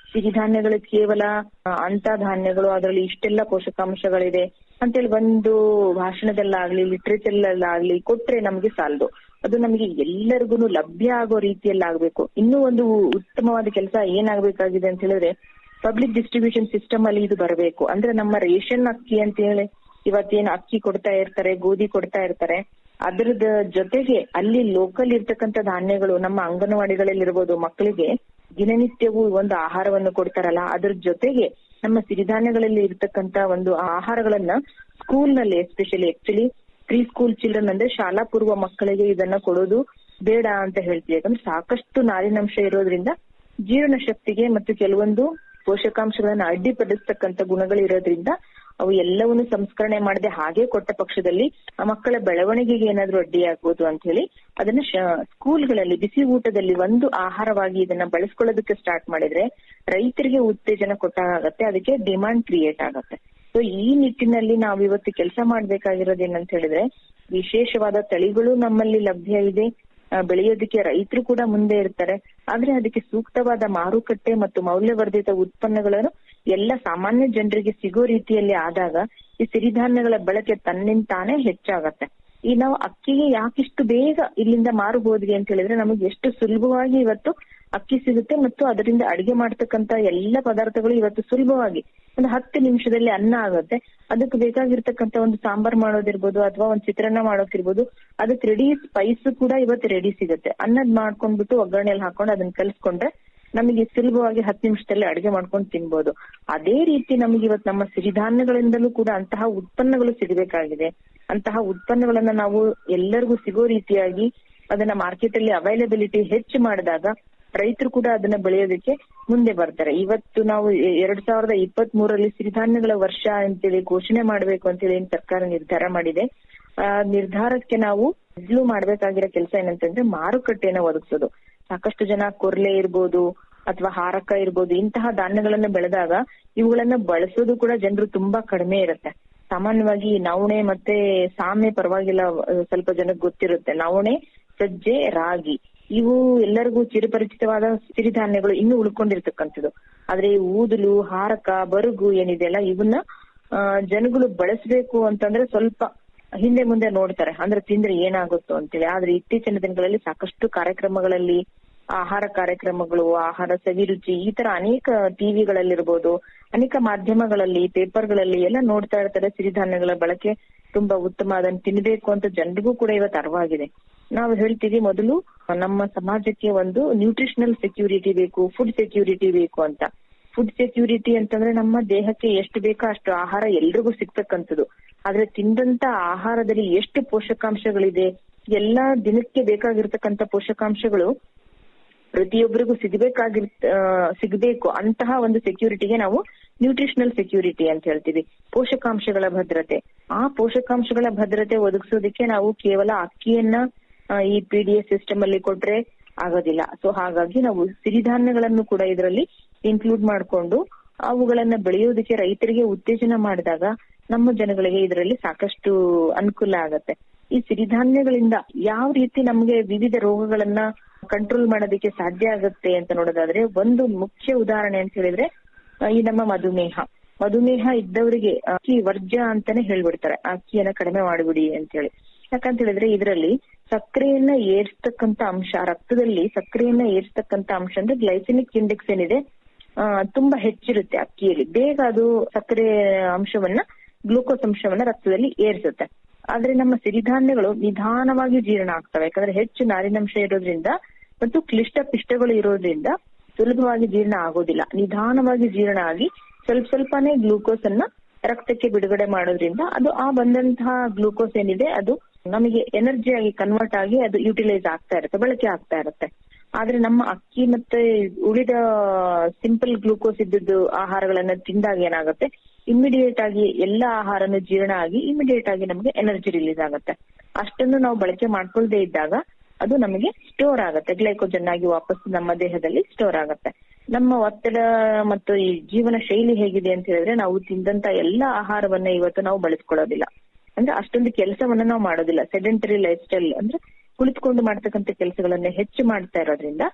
ಸಿರಿಧಾನ್ಯಗಳು ಕೇವಲ ಆ, ಅಂತ ಧಾನ್ಯಗಳು ಅದರಲ್ಲಿ ಇಷ್ಟೆಲ್ಲ ಪೋಷಕಾಂಶಗಳಿದೆ ಅಂತೇಳಿ ಒಂದು ಭಾಷಣದಲ್ಲಾಗ್ಲಿ ಲಿಟ್ರೇಚರ್ಲಾಗ್ಲಿ ಕೊಟ್ರೆ ನಮ್ಗೆ ಸಾಲದು ಅದು ನಮಗೆ ಎಲ್ಲರಿಗೂ ಲಭ್ಯ ಆಗೋ ರೀತಿಯಲ್ಲಿ ಆಗ್ಬೇಕು ಇನ್ನೂ ಒಂದು ಉತ್ತಮವಾದ ಕೆಲಸ ಏನಾಗ್ಬೇಕಾಗಿದೆ ಅಂತ ಹೇಳಿದ್ರೆ ಪಬ್ಲಿಕ್ ಡಿಸ್ಟ್ರಿಬ್ಯೂಷನ್ ಸಿಸ್ಟಮ್ ಅಲ್ಲಿ ಇದು ಬರಬೇಕು ಅಂದ್ರೆ ನಮ್ಮ ರೇಷನ್ ಅಕ್ಕಿ ಅಂತ ಹೇಳಿ ಇವತ್ತೇನು ಅಕ್ಕಿ ಕೊಡ್ತಾ ಇರ್ತಾರೆ ಗೋಧಿ ಕೊಡ್ತಾ ಇರ್ತಾರೆ ಅದ್ರದ ಜೊತೆಗೆ ಅಲ್ಲಿ ಲೋಕಲ್ ಇರ್ತಕ್ಕಂಥ ಧಾನ್ಯಗಳು ನಮ್ಮ ಅಂಗನವಾಡಿಗಳಲ್ಲಿ ಇರ್ಬೋದು ಮಕ್ಕಳಿಗೆ ದಿನನಿತ್ಯವೂ ಒಂದು ಆಹಾರವನ್ನು ಕೊಡ್ತಾರಲ್ಲ ಅದ್ರ ಜೊತೆಗೆ ನಮ್ಮ ಸಿರಿಧಾನ್ಯಗಳಲ್ಲಿ ಇರ್ತಕ್ಕಂತ ಒಂದು ಆಹಾರಗಳನ್ನ ಸ್ಕೂಲ್ ನಲ್ಲಿ especially actually pre school children ಅಂದ್ರೆ ಶಾಲಾ ಪೂರ್ವ ಮಕ್ಕಳಿಗೆ ಇದನ್ನ ಕೊಡೋದು ಬೇಡ ಅಂತ ಹೇಳ್ತೀವಿ ಯಾಕಂದ್ರೆ ಸಾಕಷ್ಟು ನಾರಿನಂಶ ಇರೋದ್ರಿಂದ ಜೀರ್ಣ ಶಕ್ತಿಗೆ ಮತ್ತು ಕೆಲವೊಂದು ಪೋಷಕಾಂಶಗಳನ್ನ ಅಡ್ಡಿಪಡಿಸ್ತಕ್ಕಂಥ ಗುಣಗಳು ಇರೋದ್ರಿಂದ ಅವು ಎಲ್ಲವನ್ನು ಸಂಸ್ಕರಣೆ ಮಾಡದೆ ಹಾಗೆ ಕೊಟ್ಟ ಪಕ್ಷದಲ್ಲಿ ಆ ಮಕ್ಕಳ ಬೆಳವಣಿಗೆಗೆ ಏನಾದ್ರೂ ಅಡ್ಡಿಯಾಗ್ಬೋದು ಅಂತ ಹೇಳಿ ಅದನ್ನ ಶ- ಸ್ಕೂಲ್ಗಳಲ್ಲಿ ಬಿಸಿ ಊಟದಲ್ಲಿ ಒಂದು ಆಹಾರವಾಗಿ ಇದನ್ನ ಬಳಸ್ಕೊಳ್ಳೋದಕ್ಕೆ ಸ್ಟಾರ್ಟ್ ಮಾಡಿದ್ರೆ ರೈತರಿಗೆ ಉತ್ತೇಜನ ಕೊಟ್ಟಾಗತ್ತೆ ಅದಕ್ಕೆ ಡಿಮಾಂಡ್ ಕ್ರಿಯೇಟ್ ಆಗತ್ತೆ ಸೊ ಈ ನಿಟ್ಟಿನಲ್ಲಿ ನಾವು ಇವತ್ತು ಕೆಲಸ ಮಾಡ್ಬೇಕಾಗಿರೋದು ಏನಂತ ಹೇಳಿದ್ರೆ ವಿಶೇಷವಾದ ತಳಿಗಳು ನಮ್ಮಲ್ಲಿ ಲಭ್ಯ ಇದೆ ಆ, ಬೆಳೆಯೋದಕ್ಕೆ ರೈತರು ಕೂಡ ಮುಂದೆ ಇರ್ತಾರೆ ಆದ್ರೆ ಅದಕ್ಕೆ ಸೂಕ್ತವಾದ ಮಾರುಕಟ್ಟೆ ಮತ್ತು ಮೌಲ್ಯವರ್ಧಿತ ಉತ್ಪನ್ನಗಳನ್ನು ಎಲ್ಲ ಸಾಮಾನ್ಯ ಜನರಿಗೆ ಸಿಗೋ ರೀತಿಯಲ್ಲಿ ಆದಾಗ ಈ ಸಿರಿಧಾನ್ಯಗಳ ಬಳಕೆ ತನ್ನಿಂದ ತಾನೇ ಹೆಚ್ಚಾಗತ್ತೆ ಈ ನಾವು ಅಕ್ಕಿಗೆ ಯಾಕಿಷ್ಟು ಬೇಗ ಇಲ್ಲಿಂದ ಮಾರು ಹೋದ್ವಿ ಅಂತ ಹೇಳಿದ್ರೆ ನಮಗೆ ಎಷ್ಟು ಸುಲಭವಾಗಿ ಇವತ್ತು ಅಕ್ಕಿ ಸಿಗುತ್ತೆ ಮತ್ತು ಅದರಿಂದ ಅಡಿಗೆ ಮಾಡ್ತಕ್ಕಂತ ಎಲ್ಲ ಪದಾರ್ಥಗಳು ಇವತ್ತು ಸುಲಭವಾಗಿ ಒಂದು ಹತ್ತು ನಿಮಿಷದಲ್ಲಿ ಅನ್ನ ಆಗುತ್ತೆ ಅದಕ್ಕೆ ಬೇಕಾಗಿರ್ತಕ್ಕಂತ ಒಂದು ಸಾಂಬಾರ್ ಮಾಡೋದಿರ್ಬೋದು ಅಥವಾ ಒಂದು ಚಿತ್ರಾನ್ನ ಮಾಡೋಕಿರ್ಬೋದು ಅದಕ್ಕೆ ರೆಡಿ ಸ್ಪೈಸ್ ಕೂಡ ಇವತ್ತು ರೆಡಿ ಸಿಗುತ್ತೆ ಅನ್ನದ್ ಮಾಡ್ಕೊಂಡ್ಬಿಟ್ಟು ಒಗ್ಗರಣೆಯಲ್ಲಿ ಹಾಕೊಂಡು ಅದನ್ನ ಕಲ್ಸ್ಕೊಂಡ್ರೆ ನಮಗೆ ಸುಲಭವಾಗಿ ಹತ್ತು ನಿಮಿಷದಲ್ಲಿ ಅಡಿಗೆ ಮಾಡ್ಕೊಂಡು ತಿನ್ಬೋದು ಅದೇ ರೀತಿ ನಮಗೆ ಇವತ್ತು ನಮ್ಮ ಸಿರಿಧಾನ್ಯಗಳಿಂದಲೂ ಕೂಡ ಅಂತಹ ಉತ್ಪನ್ನಗಳು ಸಿಗಬೇಕಾಗಿದೆ ಅಂತಹ ಉತ್ಪನ್ನಗಳನ್ನ ನಾವು ಎಲ್ಲರಿಗೂ ಸಿಗೋ ರೀತಿಯಾಗಿ ಅದನ್ನ ಮಾರ್ಕೆಟ್ ಅಲ್ಲಿ ಅವೈಲಬಿಲಿಟಿ ಹೆಚ್ಚು ಮಾಡಿದಾಗ ರೈತರು ಕೂಡ ಅದನ್ನ ಬೆಳೆಯೋದಕ್ಕೆ ಮುಂದೆ ಬರ್ತಾರೆ ಇವತ್ತು ನಾವು ಎ- ಎರಡ್ ಸಾವಿರದ ಇಪ್ಪತ್ತ್ ಮೂರರಲ್ಲಿ ಸಿರಿಧಾನ್ಯಗಳ ವರ್ಷ ಅಂತೇಳಿ ಘೋಷಣೆ ಮಾಡಬೇಕು ಅಂತೇಳಿ ಏನ್ ಸರ್ಕಾರ ನಿರ್ಧಾರ ಮಾಡಿದೆ ಆ ನಿರ್ಧಾರಕ್ಕೆ ನಾವು ಮೊದ್ಲು ಮಾಡ್ಬೇಕಾಗಿರೋ ಕೆಲಸ ಏನಂತಂದ್ರೆ ಮಾರುಕಟ್ಟೆನ ಒದಗಿಸೋದು ಸಾಕಷ್ಟು ಜನ ಕೊರ್ಲೆ ಇರ್ಬೋದು ಅಥವಾ ಹಾರಕ ಇರ್ಬೋದು ಇಂತಹ ಧಾನ್ಯಗಳನ್ನ ಬೆಳೆದಾಗ ಇವುಗಳನ್ನ ಬಳಸೋದು ಕೂಡ ಜನರು ತುಂಬಾ ಕಡಿಮೆ ಇರುತ್ತೆ ಸಾಮಾನ್ಯವಾಗಿ ನವಣೆ ಮತ್ತೆ ಸಾಮೆ ಪರವಾಗಿಲ್ಲ ಅಹ್, ಸ್ವಲ್ಪ ಜನಕ್ಕೆ ಗೊತ್ತಿರುತ್ತೆ ನವಣೆ ಸಜ್ಜೆ ರಾಗಿ ಇವು ಎಲ್ಲರಿಗೂ ಚಿರಪರಿಚಿತವಾದ ಸಿರಿಧಾನ್ಯಗಳು ಇನ್ನೂ ಉಳ್ಕೊಂಡಿರ್ತಕ್ಕಂಥದ್ದು ಆದ್ರೆ ಈ ಊದಲು ಹಾರಕ ಬರುಗು ಏನಿದೆಯಲ್ಲ ಇವನ್ನ ಆ, ಜನಗಳು ಬಳಸಬೇಕು ಅಂತಂದ್ರೆ ಸ್ವಲ್ಪ ಹಿಂದೆ ಮುಂದೆ ನೋಡ್ತಾರೆ ಅಂದ್ರೆ ತಿಂದ್ರೆ ಏನಾಗುತ್ತೋ ಅಂತೇಳಿ ಆದ್ರೆ ಇತ್ತೀಚಿನ ದಿನಗಳಲ್ಲಿ ಸಾಕಷ್ಟು ಕಾರ್ಯಕ್ರಮಗಳಲ್ಲಿ ಆಹಾರ ಕಾರ್ಯಕ್ರಮಗಳು ಆಹಾರ ಸವಿರುಚಿ ಈ ತರ ಅನೇಕ ಟಿವಿಗಳಲ್ಲಿರ್ಬೋದು ಅನೇಕ ಮಾಧ್ಯಮಗಳಲ್ಲಿ ಪೇಪರ್ಗಳಲ್ಲಿ ಎಲ್ಲ ನೋಡ್ತಾ ಇರ್ತಾರೆ ಸಿರಿಧಾನ್ಯಗಳ ಬಳಕೆ ತುಂಬಾ ಉತ್ತಮ ಅದನ್ನ ತಿನ್ಬೇಕು ಅಂತ ಜನರಿಗೂ ಕೂಡ ಇವತ್ತು ಅರಿವಾಗಿದೆ ನಾವು ಹೇಳ್ತೀವಿ ಮೊದಲು ನಮ್ಮ ಸಮಾಜಕ್ಕೆ ಒಂದು ನ್ಯೂಟ್ರಿಷನಲ್ ಸೆಕ್ಯೂರಿಟಿ ಬೇಕು ಫುಡ್ ಸೆಕ್ಯೂರಿಟಿ ಬೇಕು ಅಂತ ಫುಡ್ ಸೆಕ್ಯೂರಿಟಿ ಅಂತಂದ್ರೆ ನಮ್ಮ ದೇಹಕ್ಕೆ ಎಷ್ಟು ಬೇಕೋ ಅಷ್ಟು ಆಹಾರ ಎಲ್ರಿಗೂ ಸಿಗ್ತಕ್ಕಂಥದ್ದು ಆದ್ರೆ ತಿಂದಂತ ಆಹಾರದಲ್ಲಿ ಎಷ್ಟು ಪೋಷಕಾಂಶಗಳಿದೆ ಎಲ್ಲಾ ದಿನಕ್ಕೆ ಬೇಕಾಗಿರ್ತಕ್ಕಂಥ ಪೋಷಕಾಂಶಗಳು ಪ್ರತಿಯೊಬ್ಬರಿಗೂ ಸಿಗಬೇಕಾಗಿರ್ ಆ, ಸಿಗ್ಬೇಕು ಅಂತಹ ಒಂದು ಸೆಕ್ಯೂರಿಟಿಗೆ ನಾವು ನ್ಯೂಟ್ರಿಷನಲ್ ಸೆಕ್ಯೂರಿಟಿ ಅಂತ ಹೇಳ್ತೀವಿ ಪೋಷಕಾಂಶಗಳ ಭದ್ರತೆ ಆ ಪೋಷಕಾಂಶಗಳ ಭದ್ರತೆ ಒದಗಿಸೋದಕ್ಕೆ ನಾವು ಕೇವಲ ಅಕ್ಕಿಯನ್ನ ಆ, ಈ ಪಿ ಡಿ ಎಸ್ ಸಿಸ್ಟಮ್ ಅಲ್ಲಿ ಕೊಟ್ರೆ ಆಗೋದಿಲ್ಲ ಸೊ ಹಾಗಾಗಿ ನಾವು ಸಿರಿಧಾನ್ಯಗಳನ್ನು ಕೂಡ ಇದರಲ್ಲಿ ಇನ್ಕ್ಲೂಡ್ ಮಾಡಿಕೊಂಡು ಅವುಗಳನ್ನ ಬೆಳೆಯೋದಕ್ಕೆ ರೈತರಿಗೆ ಉತ್ತೇಜನ ಮಾಡಿದಾಗ ನಮ್ಮ ಜನಗಳಿಗೆ ಇದರಲ್ಲಿ ಸಾಕಷ್ಟು ಅನುಕೂಲ ಆಗತ್ತೆ ಈ ಸಿರಿಧಾನ್ಯಗಳಿಂದ ಯಾವ ರೀತಿ ನಮಗೆ ವಿವಿಧ ರೋಗಗಳನ್ನ ಕಂಟ್ರೋಲ್ ಮಾಡೋದಕ್ಕೆ ಸಾಧ್ಯ ಆಗುತ್ತೆ ಅಂತ ನೋಡೋದಾದ್ರೆ ಒಂದು ಮುಖ್ಯ ಉದಾಹರಣೆ ಅಂತ ಹೇಳಿದ್ರೆ ಆ, ಈ ನಮ್ಮ ಮಧುಮೇಹ ಮಧುಮೇಹ ಇದ್ದವರಿಗೆ ಅಕ್ಕಿ ವರ್ಜ್ಯ ಅಂತಾನೆ ಹೇಳ್ಬಿಡ್ತಾರೆ ಆ ಅಕ್ಕಿಯನ್ನ ಕಡಿಮೆ ಮಾಡಿಬಿಡಿ ಅಂತ ಹೇಳಿ ಯಾಕಂತ ಹೇಳಿದ್ರೆ ಇದರಲ್ಲಿ ಸಕ್ಕರೆಯನ್ನ ಏರ್ಸ್ತಕ್ಕಂತ ಅಂಶ ರಕ್ತದಲ್ಲಿ ಸಕ್ಕರೆಯನ್ನ ಏರ್ಸ್ತಕ್ಕಂತ ಅಂಶ ಅಂದ್ರೆ ಗ್ಲೈಸೆಮಿಕ್ ಇಂಡೆಕ್ಸ್ ಏನಿದೆ ಆ, ತುಂಬಾ ಹೆಚ್ಚಿರುತ್ತೆ ಅಕ್ಕಿಯಲ್ಲಿ ಬೇಗ ಅದು ಸಕ್ಕರೆ ಅಂಶವನ್ನ ಗ್ಲೂಕೋಸ್ ಅಂಶವನ್ನ ರಕ್ತದಲ್ಲಿ ಏರಿಸುತ್ತೆ ಆದ್ರೆ ನಮ್ಮ ಸಿರಿಧಾನ್ಯಗಳು ನಿಧಾನವಾಗಿ ಜೀರ್ಣ ಆಗ್ತವೆ ಯಾಕಂದ್ರೆ ಹೆಚ್ಚು ನಾರಿನಂಶ ಇರೋದ್ರಿಂದ ಮತ್ತು ಕ್ಲಿಷ್ಟ ಪಿಷ್ಟಗಳು ಇರೋದ್ರಿಂದ ಸುಲಭವಾಗಿ ಜೀರ್ಣ ಆಗೋದಿಲ್ಲ ನಿಧಾನವಾಗಿ ಜೀರ್ಣ ಆಗಿ ಸ್ವಲ್ಪ ಸ್ವಲ್ಪನೇ ಗ್ಲೂಕೋಸ್ ಅನ್ನ ರಕ್ತಕ್ಕೆ ಬಿಡುಗಡೆ ಮಾಡೋದ್ರಿಂದ ಅದು ಆ ಬಂದಂತಹ ಗ್ಲೂಕೋಸ್ ಏನಿದೆ ಅದು ನಮಗೆ ಎನರ್ಜಿ ಆಗಿ ಕನ್ವರ್ಟ್ ಆಗಿ ಅದು ಯುಟಿಲೈಸ್ ಆಗ್ತಾ ಇರುತ್ತೆ ಬಳಕೆ ಆಗ್ತಾ ಇರುತ್ತೆ ಆದ್ರೆ ನಮ್ಮ ಅಕ್ಕಿ ಮತ್ತೆ ಉಳಿದ ಸಿಂಪಲ್ ಗ್ಲೂಕೋಸ್ ಇದ್ದದ್ದು ಆಹಾರಗಳನ್ನ ತಿಂದಾಗ ಏನಾಗುತ್ತೆ ಇಮಿಡಿಯೇಟ್ ಆಗಿ ಎಲ್ಲ ಆಹಾರನು ಜೀರ್ಣ ಆಗಿ ಇಮಿಡಿಯೇಟ್ ಆಗಿ ನಮಗೆ ಎನರ್ಜಿ ರಿಲೀಸ್ ಆಗುತ್ತೆ ಅಷ್ಟನ್ನು ನಾವು ಬಳಕೆ ಮಾಡ್ಕೊಳ್ದೇ ಇದ್ದಾಗ ಅದು ನಮಗೆ ಸ್ಟೋರ್ ಆಗುತ್ತೆ ಗ್ಲೈಕೋಜನ್ ಆಗಿ ವಾಪಸ್ ನಮ್ಮ ದೇಹದಲ್ಲಿ ಸ್ಟೋರ್ ಆಗುತ್ತೆ ನಮ್ಮ ಒತ್ತಡ ಮತ್ತು ಈ ಜೀವನ ಶೈಲಿ ಹೇಗಿದೆ ಅಂತ ಹೇಳಿದ್ರೆ ನಾವು ತಿಂದಂತ ಎಲ್ಲ ಆಹಾರವನ್ನ ಇವತ್ತು ನಾವು ಬಳಸ್ಕೊಳ್ಳೋದಿಲ್ಲ ಅಂದ್ರೆ ಅಷ್ಟೊಂದು ಕೆಲಸವನ್ನ ನಾವು ಮಾಡೋದಿಲ್ಲ ಸೆಡೆಂಟರಿ ಲೈಫ್ ಸ್ಟೈಲ್ ಅಂದ್ರೆ ಕುಳಿತುಕೊಂಡು ಮಾಡ್ತಕ್ಕಂಥ ಕೆಲಸಗಳನ್ನ ಹೆಚ್ಚು ಮಾಡ್ತಾ ಇರೋದ್ರಿಂದ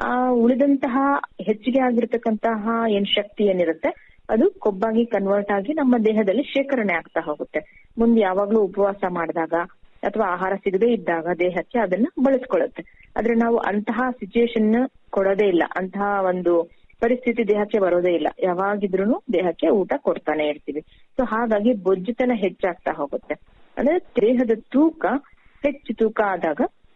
ಆ ಉಳಿದಂತಹ ಹೆಚ್ಚಿಗೆ ಆಗಿರ್ತಕ್ಕಂತಹ ಏನ್ ಶಕ್ತಿ ಏನಿರುತ್ತೆ ಅದು ಕೊಬ್ಬಾಗಿ ಕನ್ವರ್ಟ್ ಆಗಿ ನಮ್ಮ ದೇಹದಲ್ಲಿ ಶೇಖರಣೆ ಆಗ್ತಾ ಹೋಗುತ್ತೆ ಮುಂದೆ ಯಾವಾಗ್ಲೂ ಉಪವಾಸ ಮಾಡಿದಾಗ ಅಥವಾ ಆಹಾರ ಸಿಗದೇ ಇದ್ದಾಗ ದೇಹಕ್ಕೆ ಅದನ್ನ ಬಳಸ್ಕೊಳ್ಳುತ್ತೆ ಆದ್ರೆ ನಾವು ಅಂತಹ ಸಿಚುಯೇಷನ್ ಕೊಡೋದೇ ಇಲ್ಲ ಅಂತಹ ಒಂದು ಪರಿಸ್ಥಿತಿ ದೇಹಕ್ಕೆ ಬರೋದೇ ಇಲ್ಲ ಯಾವಾಗಿದ್ರು ದೇಹಕ್ಕೆ ಊಟ ಕೊಡ್ತಾನೆ ಇರ್ತೀವಿ ಸೊ ಹಾಗಾಗಿ ಬೊಜ್ಜುತನ ಹೆಚ್ಚಾಗ್ತಾ ಹೋಗುತ್ತೆ ಅಂದ್ರೆ ದೇಹದ ತೂಕ ಹೆಚ್ಚು ತೂಕ ಆದಾಗ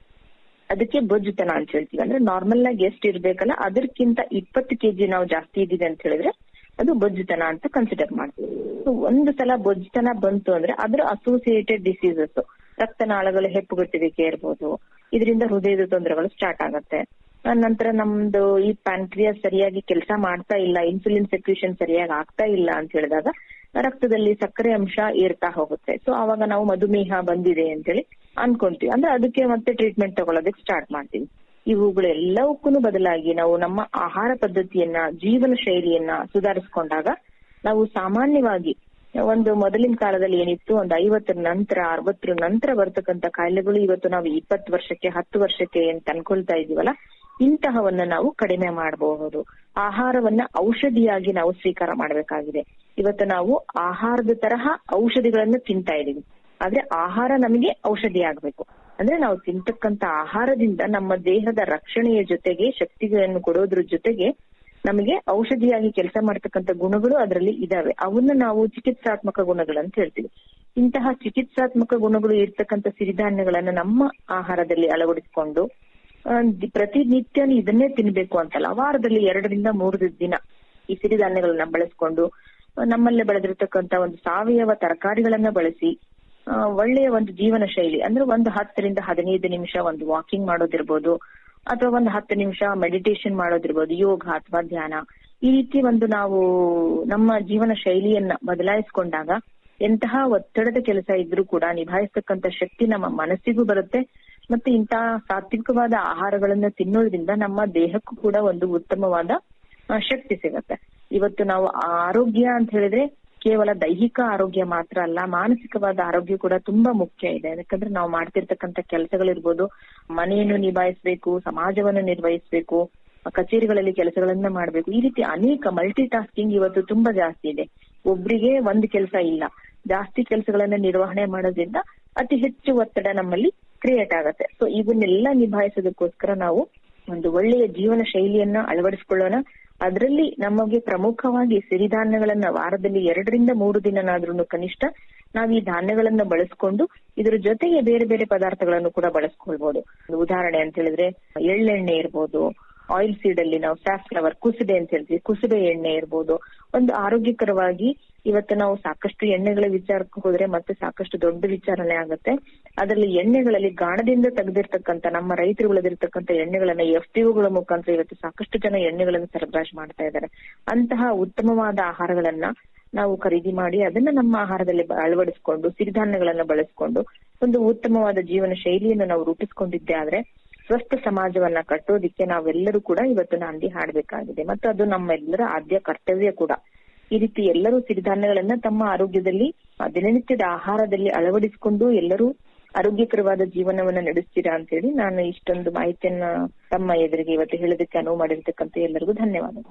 ಅದಕ್ಕೆ ಬೊಜ್ಜುತನ ಅಂತ ಹೇಳ್ತೀವಿ ಅಂದ್ರೆ ನಾರ್ಮಲ್ ಆಗಿ ಎಷ್ಟು ಇರ್ಬೇಕಲ್ಲ ಅದಕ್ಕಿಂತ ಇಪ್ಪತ್ತು ಕೆಜಿ ನಾವು ಜಾಸ್ತಿ ಇದ್ದೀವಿ ಅಂತ ಹೇಳಿದ್ರೆ ಅದು ಬೊಜ್ಜುತನ ಅಂತ ಕನ್ಸಿಡರ್ ಮಾಡ್ತೀವಿ So, ಒಂದು ಸಲ ಬೊಜ್ಜುತನ ಬಂತು ಅಂದ್ರೆ ಅದರ ಅಸೋಸಿಯೇಟೆಡ್ ಡಿಸೀಸಸ್ ರಕ್ತನಾಳಗಳು ಹೆಪ್ಪುಗಟ್ಟುವಿಕೆ ಇರ್ಬೋದು ಇದರಿಂದ ಹೃದಯದ ತೊಂದರೆಗಳು ಸ್ಟಾರ್ಟ್ ಆಗತ್ತೆ ಆ ನಂತರ ನಮ್ದು ಈ ಪ್ಯಾಂಕ್ರಿಯಾಸ್ ಸರಿಯಾಗಿ ಕೆಲಸ ಮಾಡ್ತಾ ಇಲ್ಲ ಇನ್ಸುಲಿನ್ ಸೆಕ್ಯೂಷನ್ ಸರಿಯಾಗಿ ಆಗ್ತಾ ಇಲ್ಲ ಅಂತ ಹೇಳಿದಾಗ ರಕ್ತದಲ್ಲಿ ಸಕ್ಕರೆ ಅಂಶ ಏರ್ತಾ ಹೋಗುತ್ತೆ ಸೊ ಅವಾಗ ನಾವು ಮಧುಮೇಹ ಬಂದಿದೆ ಅಂತೇಳಿ ಅನ್ಕೊಂತೀವಿ ಅಂದ್ರೆ ಅದಕ್ಕೆ ಮತ್ತೆ ಟ್ರೀಟ್ಮೆಂಟ್ ತಗೊಳ್ಳೋದಕ್ಕೆ ಸ್ಟಾರ್ಟ್ ಮಾಡ್ತೀವಿ ಇವುಗಳೆಲ್ಲವಕ್ಕೂ ಬದಲಾಗಿ ನಾವು ನಮ್ಮ ಆಹಾರ ಪದ್ಧತಿಯನ್ನ ಜೀವನ ಶೈಲಿಯನ್ನ ಸುಧಾರಿಸ್ಕೊಂಡಾಗ ನಾವು ಸಾಮಾನ್ಯವಾಗಿ ಒಂದು ಮೊದಲಿನ ಕಾಲದಲ್ಲಿ ಏನಿತ್ತು ಒಂದು ಐವತ್ತರ ನಂತರ ಅರವತ್ತರ ನಂತರ ಬರ್ತಕ್ಕಂತ ಕಾಯಿಲೆಗಳು ಇವತ್ತು ನಾವು ಇಪ್ಪತ್ತು ವರ್ಷಕ್ಕೆ ಹತ್ತು ವರ್ಷಕ್ಕೆ ಅಂತ ಅನ್ಕೊಳ್ತಾ ಇದೀವಲ್ಲ ಇಂತಹವನ್ನ ನಾವು ಕಡಿಮೆ ಮಾಡಬಹುದು ಆಹಾರವನ್ನ ಔಷಧಿಯಾಗಿ ನಾವು ಸ್ವೀಕಾರ ಮಾಡಬೇಕಾಗಿದೆ ಇವತ್ತು ನಾವು ಆಹಾರದ ತರಹ ಔಷಧಿಗಳನ್ನ ತಿಂತಾ ಇದೀವಿ ಆದ್ರೆ ಆಹಾರ ನಮಗೆ ಔಷಧಿ ಆಗ್ಬೇಕು ಅಂದ್ರೆ ನಾವು ತಿಂತಕ್ಕಂತ ಆಹಾರದಿಂದ ನಮ್ಮ ದೇಹದ ರಕ್ಷಣೆಯ ಜೊತೆಗೆ ಶಕ್ತಿಗಳನ್ನು ಕೊಡೋದ್ರ ಜೊತೆಗೆ ನಮಗೆ ಔಷಧಿಯಾಗಿ ಕೆಲಸ ಮಾಡ್ತಕ್ಕಂಥ ಗುಣಗಳು ಅದರಲ್ಲಿ ಇದಾವೆ ಅವನ್ನ ನಾವು ಚಿಕಿತ್ಸಾತ್ಮಕ ಗುಣಗಳಂತ ಹೇಳ್ತೀವಿ ಇಂತಹ ಚಿಕಿತ್ಸಾತ್ಮಕ ಗುಣಗಳು ಇರ್ತಕ್ಕಂಥ ಸಿರಿಧಾನ್ಯಗಳನ್ನ ನಮ್ಮ ಆಹಾರದಲ್ಲಿ ಅಳವಡಿಸಿಕೊಂಡು ಆ, ದಿ- ಪ್ರತಿನಿತ್ಯ ಇದನ್ನೇ ತಿನ್ಬೇಕು ಅಂತಲ್ಲ ವಾರದಲ್ಲಿ ಎರಡರಿಂದ ಮೂರು ದಿನ ಈ ಸಿರಿಧಾನ್ಯಗಳನ್ನ ಬಳಸ್ಕೊಂಡು ಆ, ನಮ್ಮಲ್ಲೇ ಬೆಳೆದಿರ್ತಕ್ಕಂಥ ಒಂದು ಸಾವಯವ ತರಕಾರಿಗಳನ್ನ ಬಳಸಿ ಆ, ಒಳ್ಳೆಯ ಒಂದು ಜೀವನ ಶೈಲಿ ಅಂದ್ರೆ ಒಂದು ಹತ್ತರಿಂದ ಹದಿನೈದು ನಿಮಿಷ ಒಂದು ವಾಕಿಂಗ್ ಮಾಡೋದಿರ್ಬೋದು ಅಥವಾ ಒಂದು ಹತ್ತು ನಿಮಿಷ ಮೆಡಿಟೇಷನ್ ಮಾಡೋದಿರ್ಬೋದು ಯೋಗ ಅಥವಾ ಧ್ಯಾನ ಈ ರೀತಿ ಒಂದು ನಾವು ನಮ್ಮ ಜೀವನ ಶೈಲಿಯನ್ನ ಬದಲಾಯಿಸಿಕೊಂಡಾಗ ಎಂತಹ ಒತ್ತಡದ ಕೆಲಸ ಇದ್ರೂ ಕೂಡ ನಿಭಾಯಿಸ್ತಕ್ಕಂಥ ಶಕ್ತಿ ನಮ್ಮ ಮನಸ್ಸಿಗೂ ಬರುತ್ತೆ ಮತ್ತೆ ಇಂತಹ ಸಾತ್ವಿಕವಾದ ಆಹಾರಗಳನ್ನ ತಿನ್ನೋದ್ರಿಂದ ನಮ್ಮ ದೇಹಕ್ಕೂ ಕೂಡ ಒಂದು ಉತ್ತಮವಾದ ಆ, ಶಕ್ತಿ ಸಿಗತ್ತೆ ಇವತ್ತು ನಾವು ಆರೋಗ್ಯ ಅಂತ ಹೇಳಿದ್ರೆ ಕೇವಲ ದೈಹಿಕ ಆರೋಗ್ಯ ಮಾತ್ರ ಅಲ್ಲ ಮಾನಸಿಕವಾದ ಆರೋಗ್ಯ ಕೂಡ ತುಂಬಾ ಮುಖ್ಯ ಇದೆ ಯಾಕಂದ್ರೆ ನಾವು ಮಾಡ್ತಿರ್ತಕ್ಕಂಥ ಕೆಲಸಗಳಿರ್ಬೋದು ಮನೆಯನ್ನು ನಿಭಾಯಿಸ್ಬೇಕು ಸಮಾಜವನ್ನು ನಿರ್ವಹಿಸ್ಬೇಕು ಕಚೇರಿಗಳಲ್ಲಿ ಕೆಲಸಗಳನ್ನ ಮಾಡ್ಬೇಕು ಈ ರೀತಿ ಅನೇಕ ಮಲ್ಟಿ ಟಾಸ್ಕಿಂಗ್ ಇವತ್ತು ತುಂಬಾ ಜಾಸ್ತಿ ಇದೆ ಒಬ್ರಿಗೆ ಒಂದು ಕೆಲಸ ಇಲ್ಲ ಜಾಸ್ತಿ ಕೆಲಸಗಳನ್ನ ನಿರ್ವಹಣೆ ಮಾಡೋದ್ರಿಂದ ಅತಿ ಹೆಚ್ಚು ಒತ್ತಡ ನಮ್ಮಲ್ಲಿ ಕ್ರಿಯೇಟ್ ಆಗತ್ತೆ ಸೊ ಇವನ್ನೆಲ್ಲ ನಿಭಾಯಿಸೋದಕ್ಕೋಸ್ಕರ ನಾವು ಒಂದು ಒಳ್ಳೆಯ ಜೀವನ ಶೈಲಿಯನ್ನ ಅಳವಡಿಸಿಕೊಳ್ಳೋಣ ಅದರಲ್ಲಿ ನಮಗೆ ಪ್ರಮುಖವಾಗಿ ಸಿರಿಧಾನ್ಯಗಳನ್ನ ವಾರದಲ್ಲಿ ಎರಡರಿಂದ ಮೂರು ದಿನನಾದ್ರೂ ಕನಿಷ್ಠ ನಾವು ಈ ಧಾನ್ಯಗಳನ್ನ ಬಳಸ್ಕೊಂಡು ಇದ್ರ ಜೊತೆಗೆ ಬೇರೆ ಬೇರೆ ಪದಾರ್ಥಗಳನ್ನು ಕೂಡ ಬಳಸ್ಕೊಳ್ಬಹುದು ಒಂದು ಉದಾಹರಣೆ ಅಂತ ಹೇಳಿದ್ರೆ ಎಳ್ಳೆಣ್ಣೆ ಇರ್ಬೋದು ಆಯಿಲ್ ಸೀಡ್ ಅಲ್ಲಿ ನಾವು ಸ್ಯಾಫ್ಲವರ್ ಕುಸುಬೆ ಅಂತ ಹೇಳ್ತೀವಿ ಕುಸುಬೆ ಎಣ್ಣೆ ಇರ್ಬೋದು ಒಂದು ಆರೋಗ್ಯಕರವಾಗಿ ಇವತ್ತು ನಾವು ಸಾಕಷ್ಟು ಎಣ್ಣೆಗಳ ವಿಚಾರಕ್ಕೆ ಹೋದ್ರೆ ಮತ್ತೆ ಸಾಕಷ್ಟು ದೊಡ್ಡ ವಿಚಾರಣೆ ಆಗುತ್ತೆ ಅದರಲ್ಲಿ ಎಣ್ಣೆಗಳಲ್ಲಿ ಗಾಣದಿಂದ ತೆಗೆದಿರ್ತಕ್ಕಂಥ ನಮ್ಮ ರೈತರು ಬೆಳೆದಿರ್ತಕ್ಕಂಥ ಎಣ್ಣೆಗಳನ್ನ ಎಫ್ ಗಳ ಮುಖಾಂತರ ಇವತ್ತು ಸಾಕಷ್ಟು ಜನ ಎಣ್ಣೆಗಳನ್ನು ಸರಬರಾಜು ಮಾಡ್ತಾ ಇದ್ದಾರೆ ಅಂತಹ ಉತ್ತಮವಾದ ಆಹಾರಗಳನ್ನ ನಾವು ಖರೀದಿ ಮಾಡಿ ಅದನ್ನ ನಮ್ಮ ಆಹಾರದಲ್ಲಿ ಬ- ಅಳವಡಿಸಿಕೊಂಡು ಸಿರಿಧಾನ್ಯಗಳನ್ನ ಬಳಸಿಕೊಂಡು ಒಂದು ಉತ್ತಮವಾದ ಜೀವನ ಶೈಲಿಯನ್ನು ನಾವು ರೂಪಿಸಿಕೊಂಡಿದ್ದೆ ಆದ್ರೆ ಸ್ವಸ್ಥ ಸಮಾಜವನ್ನ ಕಟ್ಟೋದಿಕ್ಕೆ ನಾವೆಲ್ಲರೂ ಕೂಡ ಇವತ್ತು ನಾಂದಿ ಹಾಡಬೇಕಾಗಿದೆ ಮತ್ತು ಅದು ನಮ್ಮೆಲ್ಲರ ಆದ್ಯ ಕರ್ತವ್ಯ ಕೂಡ ಈ ರೀತಿ ಎಲ್ಲರೂ ಸಿರಿಧಾನ್ಯಗಳನ್ನ ತಮ್ಮ ಆರೋಗ್ಯದಲ್ಲಿ ಆ, ದಿನನಿತ್ಯದ ಆಹಾರದಲ್ಲಿ ಅಳವಡಿಸಿಕೊಂಡು ಎಲ್ಲರೂ ಆರೋಗ್ಯಕರವಾದ ಜೀವನವನ್ನ ನಡೆಸ್ತೀರಾ ಅಂತ ಹೇಳಿ ನಾನು ಇಷ್ಟೊಂದು ಮಾಹಿತಿಯನ್ನ ತಮ್ಮ ಎದುರಿಗೆ ಇವತ್ತು ಹೇಳೋದಕ್ಕೆ ಅನುವು ಮಾಡಿರ್ತಕ್ಕಂಥ ಎಲ್ಲರಿಗೂ ಧನ್ಯವಾದಗಳು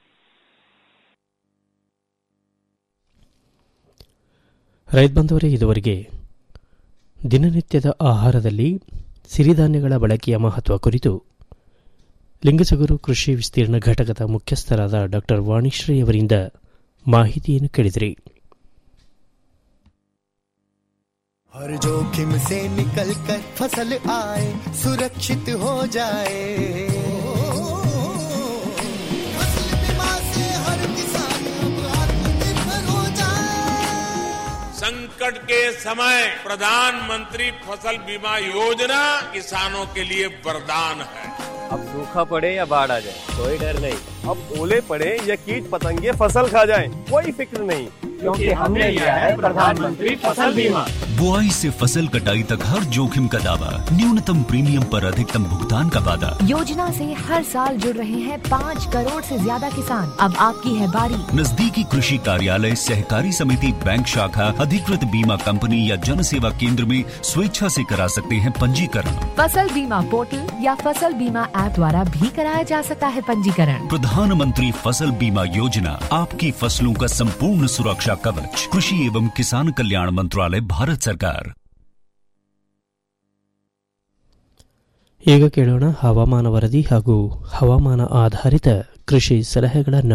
ರೈತ ಬಂದವರೇ ಇದುವರೆಗೆ ದಿನನಿತ್ಯದ ಆಹಾರದಲ್ಲಿ ಸಿರಿಧಾನ್ಯಗಳ ಬಳಕೆಯ ಮಹತ್ವ ಕುರಿತು ಲಿಂಗಸಗೂರು ಕೃಷಿ ವಿಸ್ತೀರ್ಣ ಘಟಕದ ಮುಖ್ಯಸ್ಥರಾದ ಡಾಕ್ಟರ್ ವಾಣಿಶ್ರೀ ಅವರಿಂದ ಮಾಹಿತಿಯನ್ನು ಕೇಳಿದಿರಿ हर जोखिम से निकल कर फसल आए सुरक्षित हो जाए फसल बीमा से हर किसान अब आत्मनिर्भर हो जाए संकट के समय प्रधानमंत्री फसल बीमा योजना किसानों के लिए वरदान है अब सूखा पड़े या बाढ़ आ जाए कोई डर नहीं अब ओले पड़े या कीट पतंगे फसल खा जाए कोई फिक्र नहीं क्योंकि हमने लिया है प्रधानमंत्री फसल बीमा बुआई से फसल कटाई तक हर जोखिम का दावा न्यूनतम प्रीमियम पर अधिकतम भुगतान का वादा योजना से हर साल जुड़ रहे हैं पाँच करोड़ से ज्यादा किसान अब आपकी है बारी नजदीकी कृषि कार्यालय सहकारी समिति बैंक शाखा अधिकृत बीमा कंपनी या जन सेवा केंद्र में स्वेच्छा से करा सकते हैं पंजीकरण फसल बीमा पोर्टल या फसल बीमा ऐप द्वारा भी कराया जा सकता है पंजीकरण प्रधानमंत्री फसल बीमा योजना आपकी फसलों का संपूर्ण सुरक्षा कवच कृषि एवं किसान कल्याण मंत्रालय भारत सरकार ಈಗ ಕೇಳೋಣ ಹವಾಮಾನ ವರದಿ ಹಾಗೂ ಹವಾಮಾನ ಆಧಾರಿತ ಕೃಷಿ ಸಲಹೆಗಳನ್ನು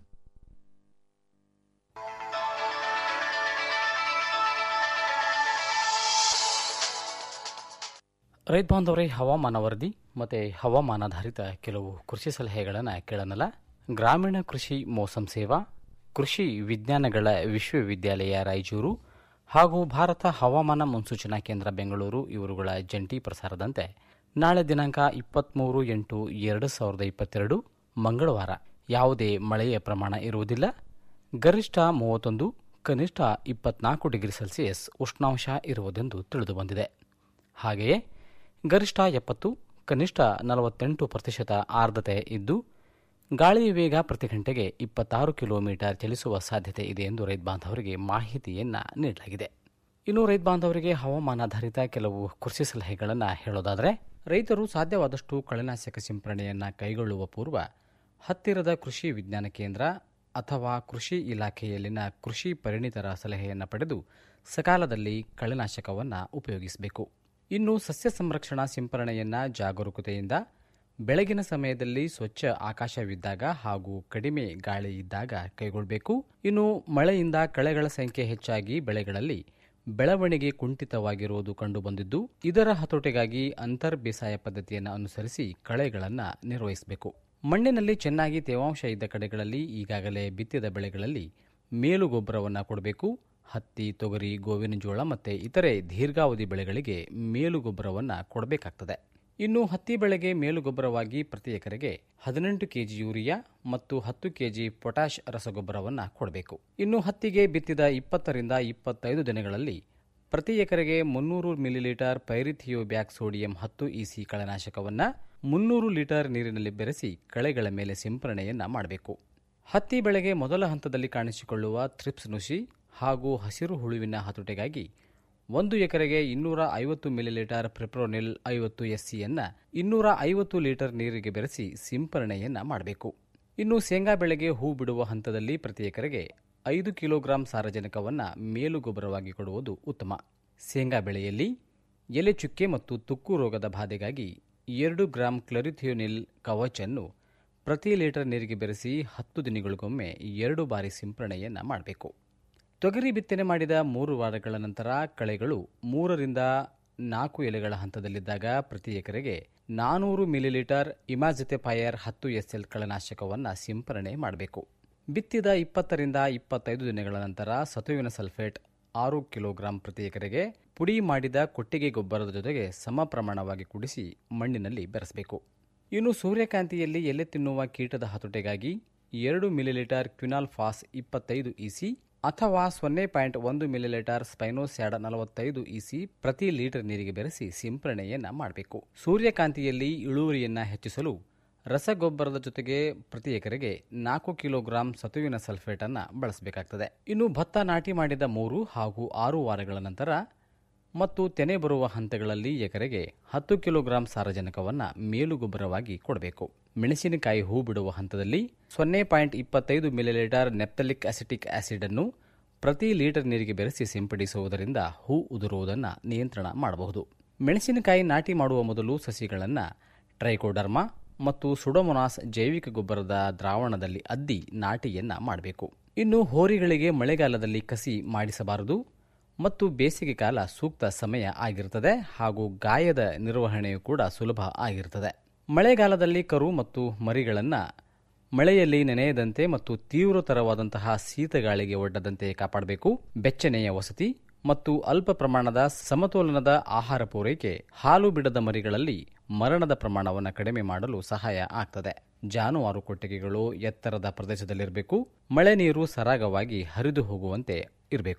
ರೈತ ಬಾಂಧವರೇ ಹವಾಮಾನ ವರದಿ ಮತ್ತು ಹವಾಮಾನಾಧಾರಿತ ಕೆಲವು ಕೃಷಿ ಸಲಹೆಗಳನ್ನು ಕೇಳೋಣಲ್ಲ ಗ್ರಾಮೀಣ ಕೃಷಿ ಮೋಸಂ ಸೇವಾ ಕೃಷಿ ವಿಜ್ಞಾನಗಳ ವಿಶ್ವವಿದ್ಯಾಲಯ ರಾಯಚೂರು ಹಾಗೂ ಭಾರತ ಹವಾಮಾನ ಮುನ್ಸೂಚನಾ ಕೇಂದ್ರ ಬೆಂಗಳೂರು ಇವರುಗಳ ಜಂಟಿ ಪ್ರಸಾರದಂತೆ ನಾಳೆ ದಿನಾಂಕ ಇಪ್ಪತ್ತ್ಮೂರು ಎಂಟು ಎರಡು ಸಾವಿರದ ಇಪ್ಪತ್ತೆರಡು ಮಂಗಳವಾರ ಯಾವುದೇ ಮಳೆಯ ಪ್ರಮಾಣ ಇರುವುದಿಲ್ಲ ಗರಿಷ್ಠ ಮೂವತ್ತೊಂದು ಕನಿಷ್ಠ ಇಪ್ಪತ್ನಾಲ್ಕು ಡಿಗ್ರಿ ಸೆಲ್ಸಿಯಸ್ ಉಷ್ಣಾಂಶ ಇರುವುದೆಂದು ತಿಳಿದುಬಂದಿದೆ ಹಾಗೆಯೇ ಗರಿಷ್ಠ ಎಪ್ಪತ್ತು ಕನಿಷ್ಠ ನಲವತ್ತೆಂಟು ಪ್ರತಿಶತ ಆರ್ದ್ರತೆ ಇದ್ದು ಗಾಳಿಯ ವೇಗ ಪ್ರತಿ ಗಂಟೆಗೆ ಇಪ್ಪತ್ತಾರು ಕಿಲೋಮೀಟರ್ ಚಲಿಸುವ ಸಾಧ್ಯತೆ ಇದೆ ಎಂದು ರೈತ ಬಾಂಧವರಿಗೆ ಮಾಹಿತಿಯನ್ನು ನೀಡಲಾಗಿದೆ ಇನ್ನು ರೈತ ಬಾಂಧವರಿಗೆ ಹವಾಮಾನಾಧಾರಿತ ಕೆಲವು ಕೃಷಿ ಸಲಹೆಗಳನ್ನು ಹೇಳೋದಾದರೆ ರೈತರು ಸಾಧ್ಯವಾದಷ್ಟು ಕಳೆನಾಶಕ ಸಿಂಪರಣೆಯನ್ನು ಕೈಗೊಳ್ಳುವ ಪೂರ್ವ ಹತ್ತಿರದ ಕೃಷಿ ವಿಜ್ಞಾನ ಕೇಂದ್ರ ಅಥವಾ ಕೃಷಿ ಇಲಾಖೆಯಲ್ಲಿನ ಕೃಷಿ ಪರಿಣಿತರ ಸಲಹೆಯನ್ನು ಪಡೆದು ಸಕಾಲದಲ್ಲಿ ಕಳೆನಾಶಕವನ್ನು ಉಪಯೋಗಿಸಬೇಕು ಇನ್ನು ಸಸ್ಯ ಸಂರಕ್ಷಣಾ ಸಿಂಪರಣೆಯನ್ನು ಜಾಗರೂಕತೆಯಿಂದ ಬೆಳಗಿನ ಸಮಯದಲ್ಲಿ ಸ್ವಚ್ಛ ಆಕಾಶವಿದ್ದಾಗ ಹಾಗೂ ಕಡಿಮೆ ಗಾಳಿ ಇದ್ದಾಗ ಕೈಗೊಳ್ಳಬೇಕು ಇನ್ನು ಮಳೆಯಿಂದ ಕಳೆಗಳ ಸಂಖ್ಯೆ ಹೆಚ್ಚಾಗಿ ಬೆಳೆಗಳಲ್ಲಿ ಬೆಳವಣಿಗೆ ಕುಂಠಿತವಾಗಿರುವುದು ಕಂಡುಬಂದಿದ್ದು ಇದರ ಹತೋಟಿಗಾಗಿ ಅಂತರ್ ಬೇಸಾಯ ಪದ್ಧತಿಯನ್ನು ಅನುಸರಿಸಿ ಕಳೆಗಳನ್ನು ನಿರ್ವಹಿಸಬೇಕು ಮಣ್ಣಿನಲ್ಲಿ ಚೆನ್ನಾಗಿ ತೇವಾಂಶ ಇದ್ದ ಕಡೆಗಳಲ್ಲಿ ಈಗಾಗಲೇ ಬಿತ್ತಿದ ಬೆಳೆಗಳಲ್ಲಿ ಮೇಲು ಗೊಬ್ಬರವನ್ನು ಕೊಡಬೇಕು ಹತ್ತಿ ತೊಗರಿ ಗೋವಿನ ಜೋಳ ಮತ್ತು ಇತರೆ ದೀರ್ಘಾವಧಿ ಬೆಳೆಗಳಿಗೆ ಮೇಲು ಗೊಬ್ಬರವನ್ನು ಕೊಡಬೇಕಾಗ್ತದೆ ಇನ್ನು ಹತ್ತಿ ಬೆಳೆಗೆ ಮೇಲು ಗೊಬ್ಬರವಾಗಿ ಪ್ರತಿ ಎಕರೆಗೆ ಹದಿನೆಂಟು ಕೆಜಿ ಯೂರಿಯಾ ಮತ್ತು ಹತ್ತು ಕೆಜಿ ಪೊಟ್ಯಾಷ್ ರಸಗೊಬ್ಬರವನ್ನು ಕೊಡಬೇಕು ಇನ್ನು ಹತ್ತಿಗೆ ಬಿತ್ತಿದ ಇಪ್ಪತ್ತರಿಂದ ಇಪ್ಪತ್ತೈದು ದಿನಗಳಲ್ಲಿ ಪ್ರತಿ ಎಕರೆಗೆ ಮುನ್ನೂರು ಮಿಲಿಲೀಟರ್ ಪೈರಿಥಿಯೋಬ್ಯಾಕ್ ಸೋಡಿಯಂ ಹತ್ತು ಇಸಿ ಕಳೆನಾಶಕವನ್ನು ಮುನ್ನೂರು ಲೀಟರ್ ನೀರಿನಲ್ಲಿ ಬೆರೆಸಿ ಕಳೆಗಳ ಮೇಲೆ ಸಿಂಪರಣೆಯನ್ನು ಮಾಡಬೇಕು ಹತ್ತಿ ಬೆಳೆಗೆ ಮೊದಲ ಹಂತದಲ್ಲಿ ಕಾಣಿಸಿಕೊಳ್ಳುವ ಥ್ರಿಪ್ಸ್ ನುಷಿ ಹಾಗೂ ಹಸಿರು ಹುಳುವಿನ ಹತೋಟಿಗಾಗಿ ಒಂದು ಎಕರೆಗೆ ಇನ್ನೂರ ಐವತ್ತು ಮಿಲಿಲೀಟರ್ ಪ್ರಿಪ್ರೋನಿಲ್ ಐವತ್ತು ಎಸ್ಸಿಯನ್ನು ಇನ್ನೂರ ಐವತ್ತು ಲೀಟರ್ ನೀರಿಗೆ ಬೆರೆಸಿ ಸಿಂಪರಣೆಯನ್ನು ಮಾಡಬೇಕು ಇನ್ನು ಶೇಂಗಾ ಬೆಳೆಗೆ ಹೂ ಬಿಡುವ ಹಂತದಲ್ಲಿ ಪ್ರತಿ ಎಕರೆಗೆ ಐದು ಕಿಲೋಗ್ರಾಂ ಸಾರಜನಕವನ್ನು ಮೇಲು ಗೊಬ್ಬರವಾಗಿ ಕೊಡುವುದು ಉತ್ತಮ ಶೇಂಗಾ ಬೆಳೆಯಲ್ಲಿ ಎಲೆ ಚುಕ್ಕೆ ಮತ್ತು ತುಕ್ಕು ರೋಗದ ಬಾಧೆಗಾಗಿ ಎರಡು ಗ್ರಾಂ ಕ್ಲರಿಥಿಯೋನಿಲ್ ಕವಚನ್ನು ಪ್ರತಿ ಲೀಟರ್ ನೀರಿಗೆ ಬೆರೆಸಿ ಹತ್ತು ದಿನಗಳಿಗೊಮ್ಮೆ ಎರಡು ಬಾರಿ ಸಿಂಪರಣೆಯನ್ನು ಮಾಡಬೇಕು ತೊಗರಿ ಬಿತ್ತನೆ ಮಾಡಿದ ಮೂರು ವಾರಗಳ ನಂತರ ಕಳೆಗಳು ಮೂರರಿಂದ ನಾಲ್ಕು ಎಲೆಗಳ ಹಂತದಲ್ಲಿದ್ದಾಗ ಪ್ರತಿ ಎಕರೆಗೆ ನಾನೂರು ಮಿಲಿಲೀಟರ್ ಇಮಾಜಿತೆಫೈಯರ್ ಹತ್ತು ಎಸ್ಎಲ್ ಕಳೆನಾಶಕವನ್ನು ಸಿಂಪರಣೆ ಮಾಡಬೇಕು ಬಿತ್ತಿದ ಇಪ್ಪತ್ತರಿಂದ ಇಪ್ಪತ್ತೈದು ದಿನಗಳ ನಂತರ ಸತುವಿನ ಸಲ್ಫೇಟ್ ಆರು ಕಿಲೋಗ್ರಾಂ ಪ್ರತಿ ಎಕರೆಗೆ ಪುಡಿ ಮಾಡಿದ ಕೊಟ್ಟಿಗೆ ಗೊಬ್ಬರದ ಜೊತೆಗೆ ಸಮ ಪ್ರಮಾಣವಾಗಿ ಕುಡಿಸಿ ಮಣ್ಣಿನಲ್ಲಿ ಬೆರೆಸಬೇಕು ಇನ್ನು ಸೂರ್ಯಕಾಂತಿಯಲ್ಲಿ ಎಲೆ ತಿನ್ನುವ ಕೀಟದ ಹತೋಟಿಗಾಗಿ ಎರಡು ಮಿಲಿಲೀಟರ್ ಕ್ವಿನಾಲ್ ಫಾಸ್ ಇಪ್ಪತ್ತೈದು ಇಸಿ ಅಥವಾ ಸೊನ್ನೆ ಪಾಯಿಂಟ್ ಒಂದು ಮಿಲಿಲೀಟರ್ ಸ್ಪೈನೋಸ್ಯಾಡ ನಲವತ್ತೈದು ಇಸಿ ಪ್ರತಿ ಲೀಟರ್ ನೀರಿಗೆ ಬೆರೆಸಿ ಸಿಂಪರಣೆಯನ್ನು ಮಾಡಬೇಕು ಸೂರ್ಯಕಾಂತಿಯಲ್ಲಿ ಇಳುವರಿಯನ್ನು ಹೆಚ್ಚಿಸಲು ರಸಗೊಬ್ಬರದ ಜೊತೆಗೆ ಪ್ರತಿ ಎಕರೆಗೆ ನಾಲ್ಕು ಕಿಲೋಗ್ರಾಂ ಸತುವಿನ ಸಲ್ಫೇಟ್ ಅನ್ನು ಬಳಸಬೇಕಾಗ್ತದೆ ಇನ್ನು ಭತ್ತ ನಾಟಿ ಮಾಡಿದ ಮೂರು ಹಾಗೂ ಆರು ವಾರಗಳ ನಂತರ ಮತ್ತು ತೆನೆ ಬರುವ ಹಂತಗಳಲ್ಲಿ ಎಕರೆಗೆ ಹತ್ತು ಕಿಲೋಗ್ರಾಂ ಸಾರಜನಕವನ್ನು ಮೇಲು ಗೊಬ್ಬರವಾಗಿ ಕೊಡಬೇಕು ಮೆಣಸಿನಕಾಯಿ ಹೂ ಬಿಡುವ ಹಂತದಲ್ಲಿ ಸೊನ್ನೆ ಪಾಯಿಂಟ್ ಇಪ್ಪತ್ತೈದು ಮಿಲಿಲೀಟರ್ ನೆಪ್ತಲಿಕ್ ಅಸಿಟಿಕ್ ಆಸಿಡ್ ಅನ್ನು ಪ್ರತಿ ಲೀಟರ್ ನೀರಿಗೆ ಬೆರೆಸಿ ಸಿಂಪಡಿಸುವುದರಿಂದ ಹೂ ಉದುರುವುದನ್ನು ನಿಯಂತ್ರಣ ಮಾಡಬಹುದು ಮೆಣಸಿನಕಾಯಿ ನಾಟಿ ಮಾಡುವ ಮೊದಲು ಸಸಿಗಳನ್ನು ಟ್ರೈಕೋಡರ್ಮಾ ಮತ್ತು ಸುಡೋಮೊನಾಸ್ ಜೈವಿಕ ಗೊಬ್ಬರದ ದ್ರಾವಣದಲ್ಲಿ ಅದ್ದಿ ನಾಟಿಯನ್ನ ಮಾಡಬೇಕು ಇನ್ನು ಹೋರಿಗಳಿಗೆ ಮಳೆಗಾಲದಲ್ಲಿ ಕಸಿ ಮಾಡಿಸಬಾರದು ಮತ್ತು ಬೇಸಿಗೆ ಕಾಲ ಸೂಕ್ತ ಸಮಯ ಆಗಿರುತ್ತದೆ ಹಾಗೂ ಗಾಯದ ನಿರ್ವಹಣೆಯು ಕೂಡ ಸುಲಭ ಆಗಿರುತ್ತದೆ ಮಳೆಗಾಲದಲ್ಲಿ ಕರು ಮತ್ತು ಮರಿಗಳನ್ನು ಮಳೆಯಲ್ಲಿ ನೆನೆಯದಂತೆ ಮತ್ತು ತೀವ್ರತರವಾದಂತಹ ಶೀತಗಾಳಿಗೆ ಒಡ್ಡದಂತೆ ಕಾಪಾಡಬೇಕು ಬೆಚ್ಚನೆಯ ವಸತಿ ಮತ್ತು ಅಲ್ಪ ಪ್ರಮಾಣದ ಸಮತೋಲನದ ಆಹಾರ ಪೂರೈಕೆ ಹಾಲು ಬಿಡದ ಮರಿಗಳಲ್ಲಿ ಮರಣದ ಪ್ರಮಾಣವನ್ನು ಕಡಿಮೆ ಮಾಡಲು ಸಹಾಯ ಆಗ್ತದೆ ಜಾನುವಾರು ಕೊಟ್ಟಿಗೆಗಳು ಎತ್ತರದ ಪ್ರದೇಶದಲ್ಲಿರಬೇಕು ಮಳೆ ನೀರು ಸರಾಗವಾಗಿ ಹರಿದು ಹೋಗುವಂತೆ ಇರಬೇಕು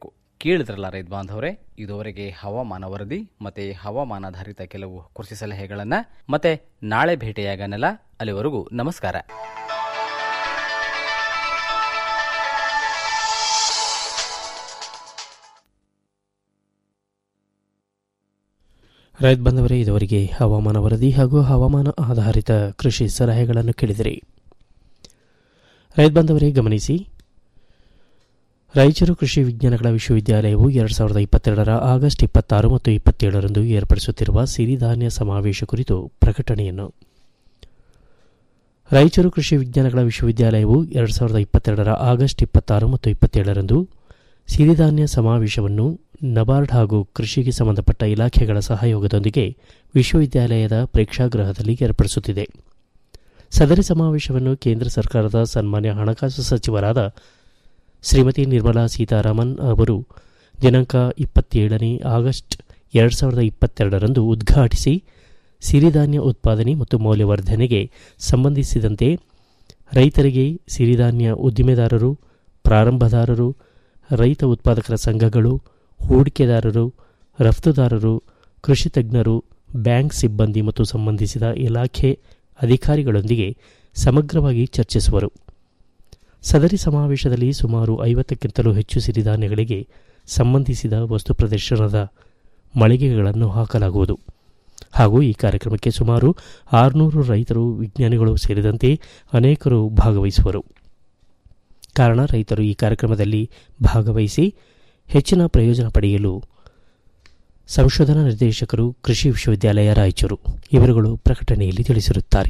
ಕೇಳಿದ್ರಲ್ಲ ರೈತ ಬಾಂಧವರೇ ಇದುವರೆಗೆ ಹವಾಮಾನ ವರದಿ ಮತ್ತೆ ಹವಾಮಾನಾಧಾರಿತ ಕೆಲವು ಕೃಷಿ ಸಲಹೆಗಳನ್ನ ಮತ್ತೆ ನಾಳೆ ಭೇಟಿಯಾಗನಲ್ಲ ಅಲ್ಲಿವರೆಗೂ ನಮಸ್ಕಾರ ರೈತ ಬಂದವರೇ ಇದುವರೆಗೆ ಹವಾಮಾನ ವರದಿ ಹಾಗೂ ಹವಾಮಾನ ಆಧಾರಿತ ಕೃಷಿ ಸಲಹೆಗಳನ್ನು ಕೇಳಿದಿರಿ ರೈತ ಬಂದವರೇ ಗಮನಿಸಿ ರಾಯಚೂರು ಕೃಷಿ ವಿಜ್ಞಾನಗಳ ವಿಶ್ವವಿದ್ಯಾಲಯವು ಎರಡು ಸಾವಿರದ ಇಪ್ಪತ್ತೆರಡರ ಆಗಸ್ಟ್ ಇಪ್ಪತ್ತಾರು ಮತ್ತು ಇಪ್ಪತ್ತೇಳರಂದು ಏರ್ಪಡಿಸುತ್ತಿರುವ ಸಿರಿಧಾನ್ಯ ಸಮಾವೇಶ ಕುರಿತು ಪ್ರಕಟಣೆಯನ್ನು ರಾಯಚೂರು ಕೃಷಿ ವಿಜ್ಞಾನಗಳ ವಿಶ್ವವಿದ್ಯಾಲಯವು ಎರಡು ಸಾವಿರದ ಇಪ್ಪತ್ತೆರಡರ ಆಗಸ್ಟ್ ಇಪ್ಪತ್ತಾರು ಮತ್ತು ಇಪ್ಪತ್ತೇಳರಂದು ಸಿರಿಧಾನ್ಯ ಸಮಾವೇಶವನ್ನು ನಬಾರ್ಡ್ ಹಾಗೂ ಕೃಷಿಗೆ ಸಂಬಂಧಪಟ್ಟ ಇಲಾಖೆಗಳ ಸಹಯೋಗದೊಂದಿಗೆ ವಿಶ್ವವಿದ್ಯಾಲಯದ ಪ್ರೇಕ್ಷಾಗೃಹದಲ್ಲಿ ಏರ್ಪಡಿಸುತ್ತಿದೆ ಸದರಿ ಸಮಾವೇಶವನ್ನು ಕೇಂದ್ರ ಸರ್ಕಾರದ ಸನ್ಮಾನ್ಯ ಹಣಕಾಸು ಸಚಿವರಾದ ಶ್ರೀಮತಿ ನಿರ್ಮಲಾ ಸೀತಾರಾಮನ್ ಅವರು ದಿನಾಂಕ ಇಪ್ಪತ್ತೇಳನೇ ಆಗಸ್ಟ್ ಎರಡು ಸಾವಿರದ ಇಪ್ಪತ್ತೆರಡರಂದು ಉದ್ಘಾಟಿಸಿ ಸಿರಿಧಾನ್ಯ ಉತ್ಪಾದನೆ ಮತ್ತು ಮೌಲ್ಯವರ್ಧನೆಗೆ ಸಂಬಂಧಿಸಿದಂತೆ ರೈತರಿಗೆ ಸಿರಿಧಾನ್ಯ ಉದ್ದಿಮೆದಾರರು ಪ್ರಾರಂಭದಾರರು ರೈತ ಉತ್ಪಾದಕರ ಸಂಘಗಳು ಹೂಡಿಕೆದಾರರು ರಫ್ತುದಾರರು ಕೃಷಿ ತಜ್ಞರು ಬ್ಯಾಂಕ್ ಸಿಬ್ಬಂದಿ ಮತ್ತು ಸಂಬಂಧಿಸಿದ ಇಲಾಖೆ ಅಧಿಕಾರಿಗಳೊಂದಿಗೆ ಸಮಗ್ರವಾಗಿ ಚರ್ಚಿಸುವರು ಸದರಿ ಸಮಾವೇಶದಲ್ಲಿ ಸುಮಾರು ಐವತ್ತಕ್ಕಿಂತಲೂ ಹೆಚ್ಚು ಸಿರಿಧಾನ್ಯಗಳಿಗೆ ಸಂಬಂಧಿಸಿದ ವಸ್ತು ಪ್ರದರ್ಶನದ ಮಳಿಗೆಗಳನ್ನು ಹಾಕಲಾಗುವುದು ಹಾಗೂ ಈ ಕಾರ್ಯಕ್ರಮಕ್ಕೆ ಸುಮಾರು ಆರುನೂರು ರೈತರು ವಿಜ್ಞಾನಿಗಳು ಸೇರಿದಂತೆ ಅನೇಕರು ಭಾಗವಹಿಸುವರು ಕಾರಣ ರೈತರು ಈ ಕಾರ್ಯಕ್ರಮದಲ್ಲಿ ಭಾಗವಹಿಸಿ ಹೆಚ್ಚಿನ ಪ್ರಯೋಜನ ಪಡೆಯಲು ಸಂಶೋಧನಾ ನಿರ್ದೇಶಕರು ಕೃಷಿ ವಿಶ್ವವಿದ್ಯಾಲಯ ರಾಯಚೂರು ಇವರುಗಳು ಪ್ರಕಟಣೆಯಲ್ಲಿ ತಿಳಿಸಿರುತ್ತಾರೆ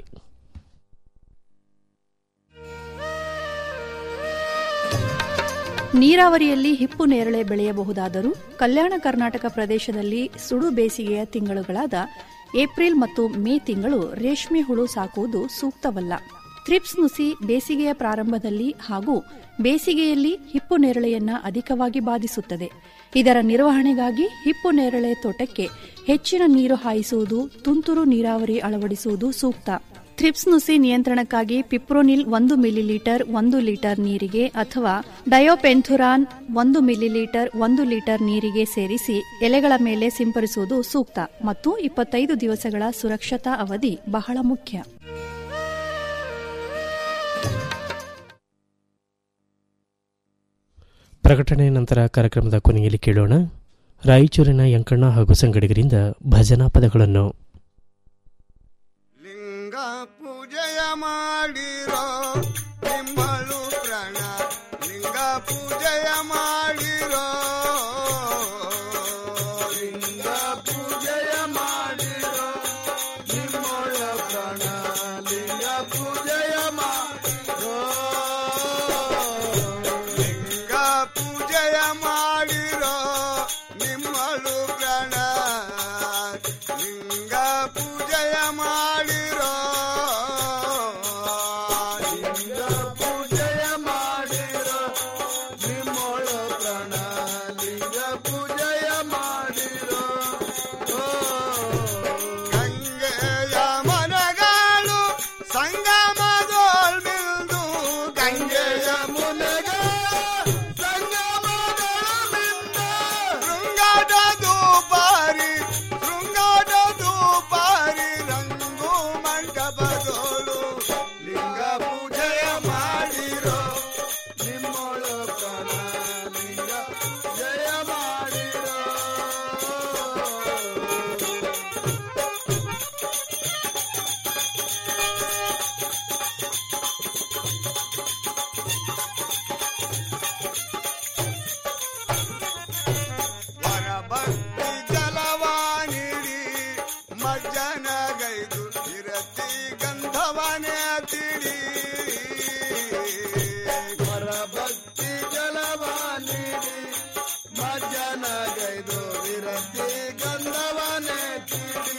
ನೀರಾವರಿಯಲ್ಲಿ ಹಿಪ್ಪು ನೇರಳೆ ಬೆಳೆಯಬಹುದಾದರೂ ಕಲ್ಯಾಣ ಕರ್ನಾಟಕ ಪ್ರದೇಶದಲ್ಲಿ ಸುಡು ಬೇಸಿಗೆಯ ತಿಂಗಳುಗಳಾದ ಏಪ್ರಿಲ್ ಮತ್ತು ಮೇ ತಿಂಗಳು ರೇಷ್ಮೆ ಹುಳು ಸಾಕುವುದು ಸೂಕ್ತವಲ್ಲ ಥ್ರಿಪ್ಸ್ ನುಸಿ ಬೇಸಿಗೆಯ ಪ್ರಾರಂಭದಲ್ಲಿ ಹಾಗೂ ಬೇಸಿಗೆಯಲ್ಲಿ ಹಿಪ್ಪು ನೇರಳೆಯನ್ನ ಅಧಿಕವಾಗಿ ಬಾಧಿಸುತ್ತದೆ ಇದರ ನಿರ್ವಹಣೆಗಾಗಿ ಹಿಪ್ಪು ನೇರಳೆ ತೋಟಕ್ಕೆ ಹೆಚ್ಚಿನ ನೀರು ಹಾಯಿಸುವುದು ತುಂತುರು ನೀರಾವರಿ ಅಳವಡಿಸುವುದು ಸೂಕ್ತ ಥ್ರಿಪ್ಸ್ ನುಸಿ ನಿಯಂತ್ರಣಕ್ಕಾಗಿ ಪಿಪ್ರೋನಿಲ್ ಒಂದು ಮಿಲಿಲೀಟರ್ ಒಂದು ಲೀಟರ್ ನೀರಿಗೆ ಅಥವಾ ಡಯೋಪೆಂಥುರಾನ್ ಒಂದು ಮಿಲಿಲೀಟರ್ ಒಂದು ಲೀಟರ್ ನೀರಿಗೆ ಸೇರಿಸಿ ಎಲೆಗಳ ಮೇಲೆ ಸಿಂಪರಿಸುವುದು ಸೂಕ್ತ ಮತ್ತು ಇಪ್ಪತ್ತೈದು ದಿವಸಗಳ ಸುರಕ್ಷತಾ ಅವಧಿ ಬಹಳ ಮುಖ್ಯ ಪ್ರಕಟಣೆ ನಂತರ ಕಾರ್ಯಕ್ರಮದ ಕೊನೆಯಲ್ಲಿ ಕೇಳೋಣ ರಾಯಚೂರಿನ ಯಂಕಣ್ಣ ಹಾಗೂ ಸಂಗಡಿಗರಿಂದ ಭಜನಾ ಪದಗಳನ್ನು ಪೂಜೆಯ ಮಾಡಿರೋ ನಿಮ್ಮಳು ಪ್ರಾಣ ಲಿಂಗ ಪೂಜೆಯ ಮಾಡಿರೋ ಲಿಂಗ ಪೂಜೆಯ ಮಾಡಿರೋ ನಿಮ್ಮಳ ಪ್ರಾಣ ಲಿಂಗ ಪೂಜೆಯ ಮಾಡಿರೋ ಲಿಂಗ ಪೂಜೆಯ ಮಾಡಿರೋ ನಿಮ್ಮಳು ಪ್ರಾಣ ಲಿಂಗ ಪೂಜೆಯ ಮಾಡಿರೋ ಲಿಂಗ ಪೂಜೆಯ ಮಾಡಿರೋ ನಿಮ್ಮೊಳ ಪ್ರಾಣ ಲಿಂಗ ಪೂಜೆಯ ಮಾಡಿರೋ ಗಂಗೆಯ ಮನಗಳು ಸಂಗಮದೋಳ್ ಬಿಲ್ದು ಗಂಗೆಯ ಮುನಗ ಸಂಗಮದೊಳ ಬಿಂದು ಶೃಂಗಾಟ ದುಪಾರಿ ಶೃಂಗಾಟ ದುಪಾರಿ ರಂಗು ಮಂಟಪದೋಳು ಲಿಂಗ ಪೂಜೆಯ ಮಾಡಿರೋ ನಿಮ್ಮೊಳ ಪ್ರಾಣ ಲಿಂಗ ಜಯ ಮಾಡಿರೋ ವರಭಕ್ತಿ ಜಲವಾನಿಡಿ ಮಜ್ಜನಗೈದು ಇರತಿ ಗಂಧವನೇ ತಿಳಿ ವರಭಕ್ತಿ ಜಲವಾನಿಡಿ ಮಜ್ಜನಗೈದು ಇರತಿ ಗಂಧವನೇ ತಿಳಿ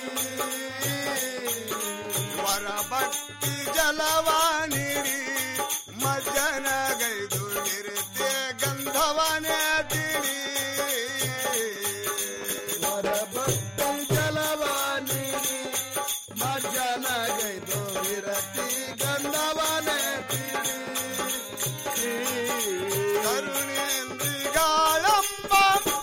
ವರಭಕ್ತಿ ಜಲವಾನಿಡಿ ಮಜ್ಜನಗೈದು ಇರತಿ ಗಂಧವನೇ ತಿಳಿ ವರಭಕ್ತಿ ಜಲವಾನಿಡಿ ಮಜ್ಜನಗೈದು ಇರತಿ ಗಂಧವನೇ ತಿಳಿ ಕರುಣೇಂದ್ರಿಗಾಳಂಬ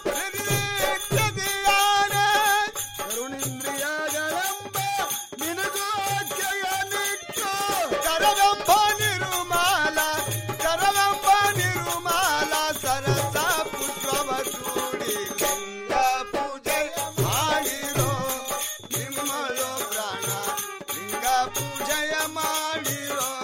ಮಾಯ ಮಾಡಿರೋ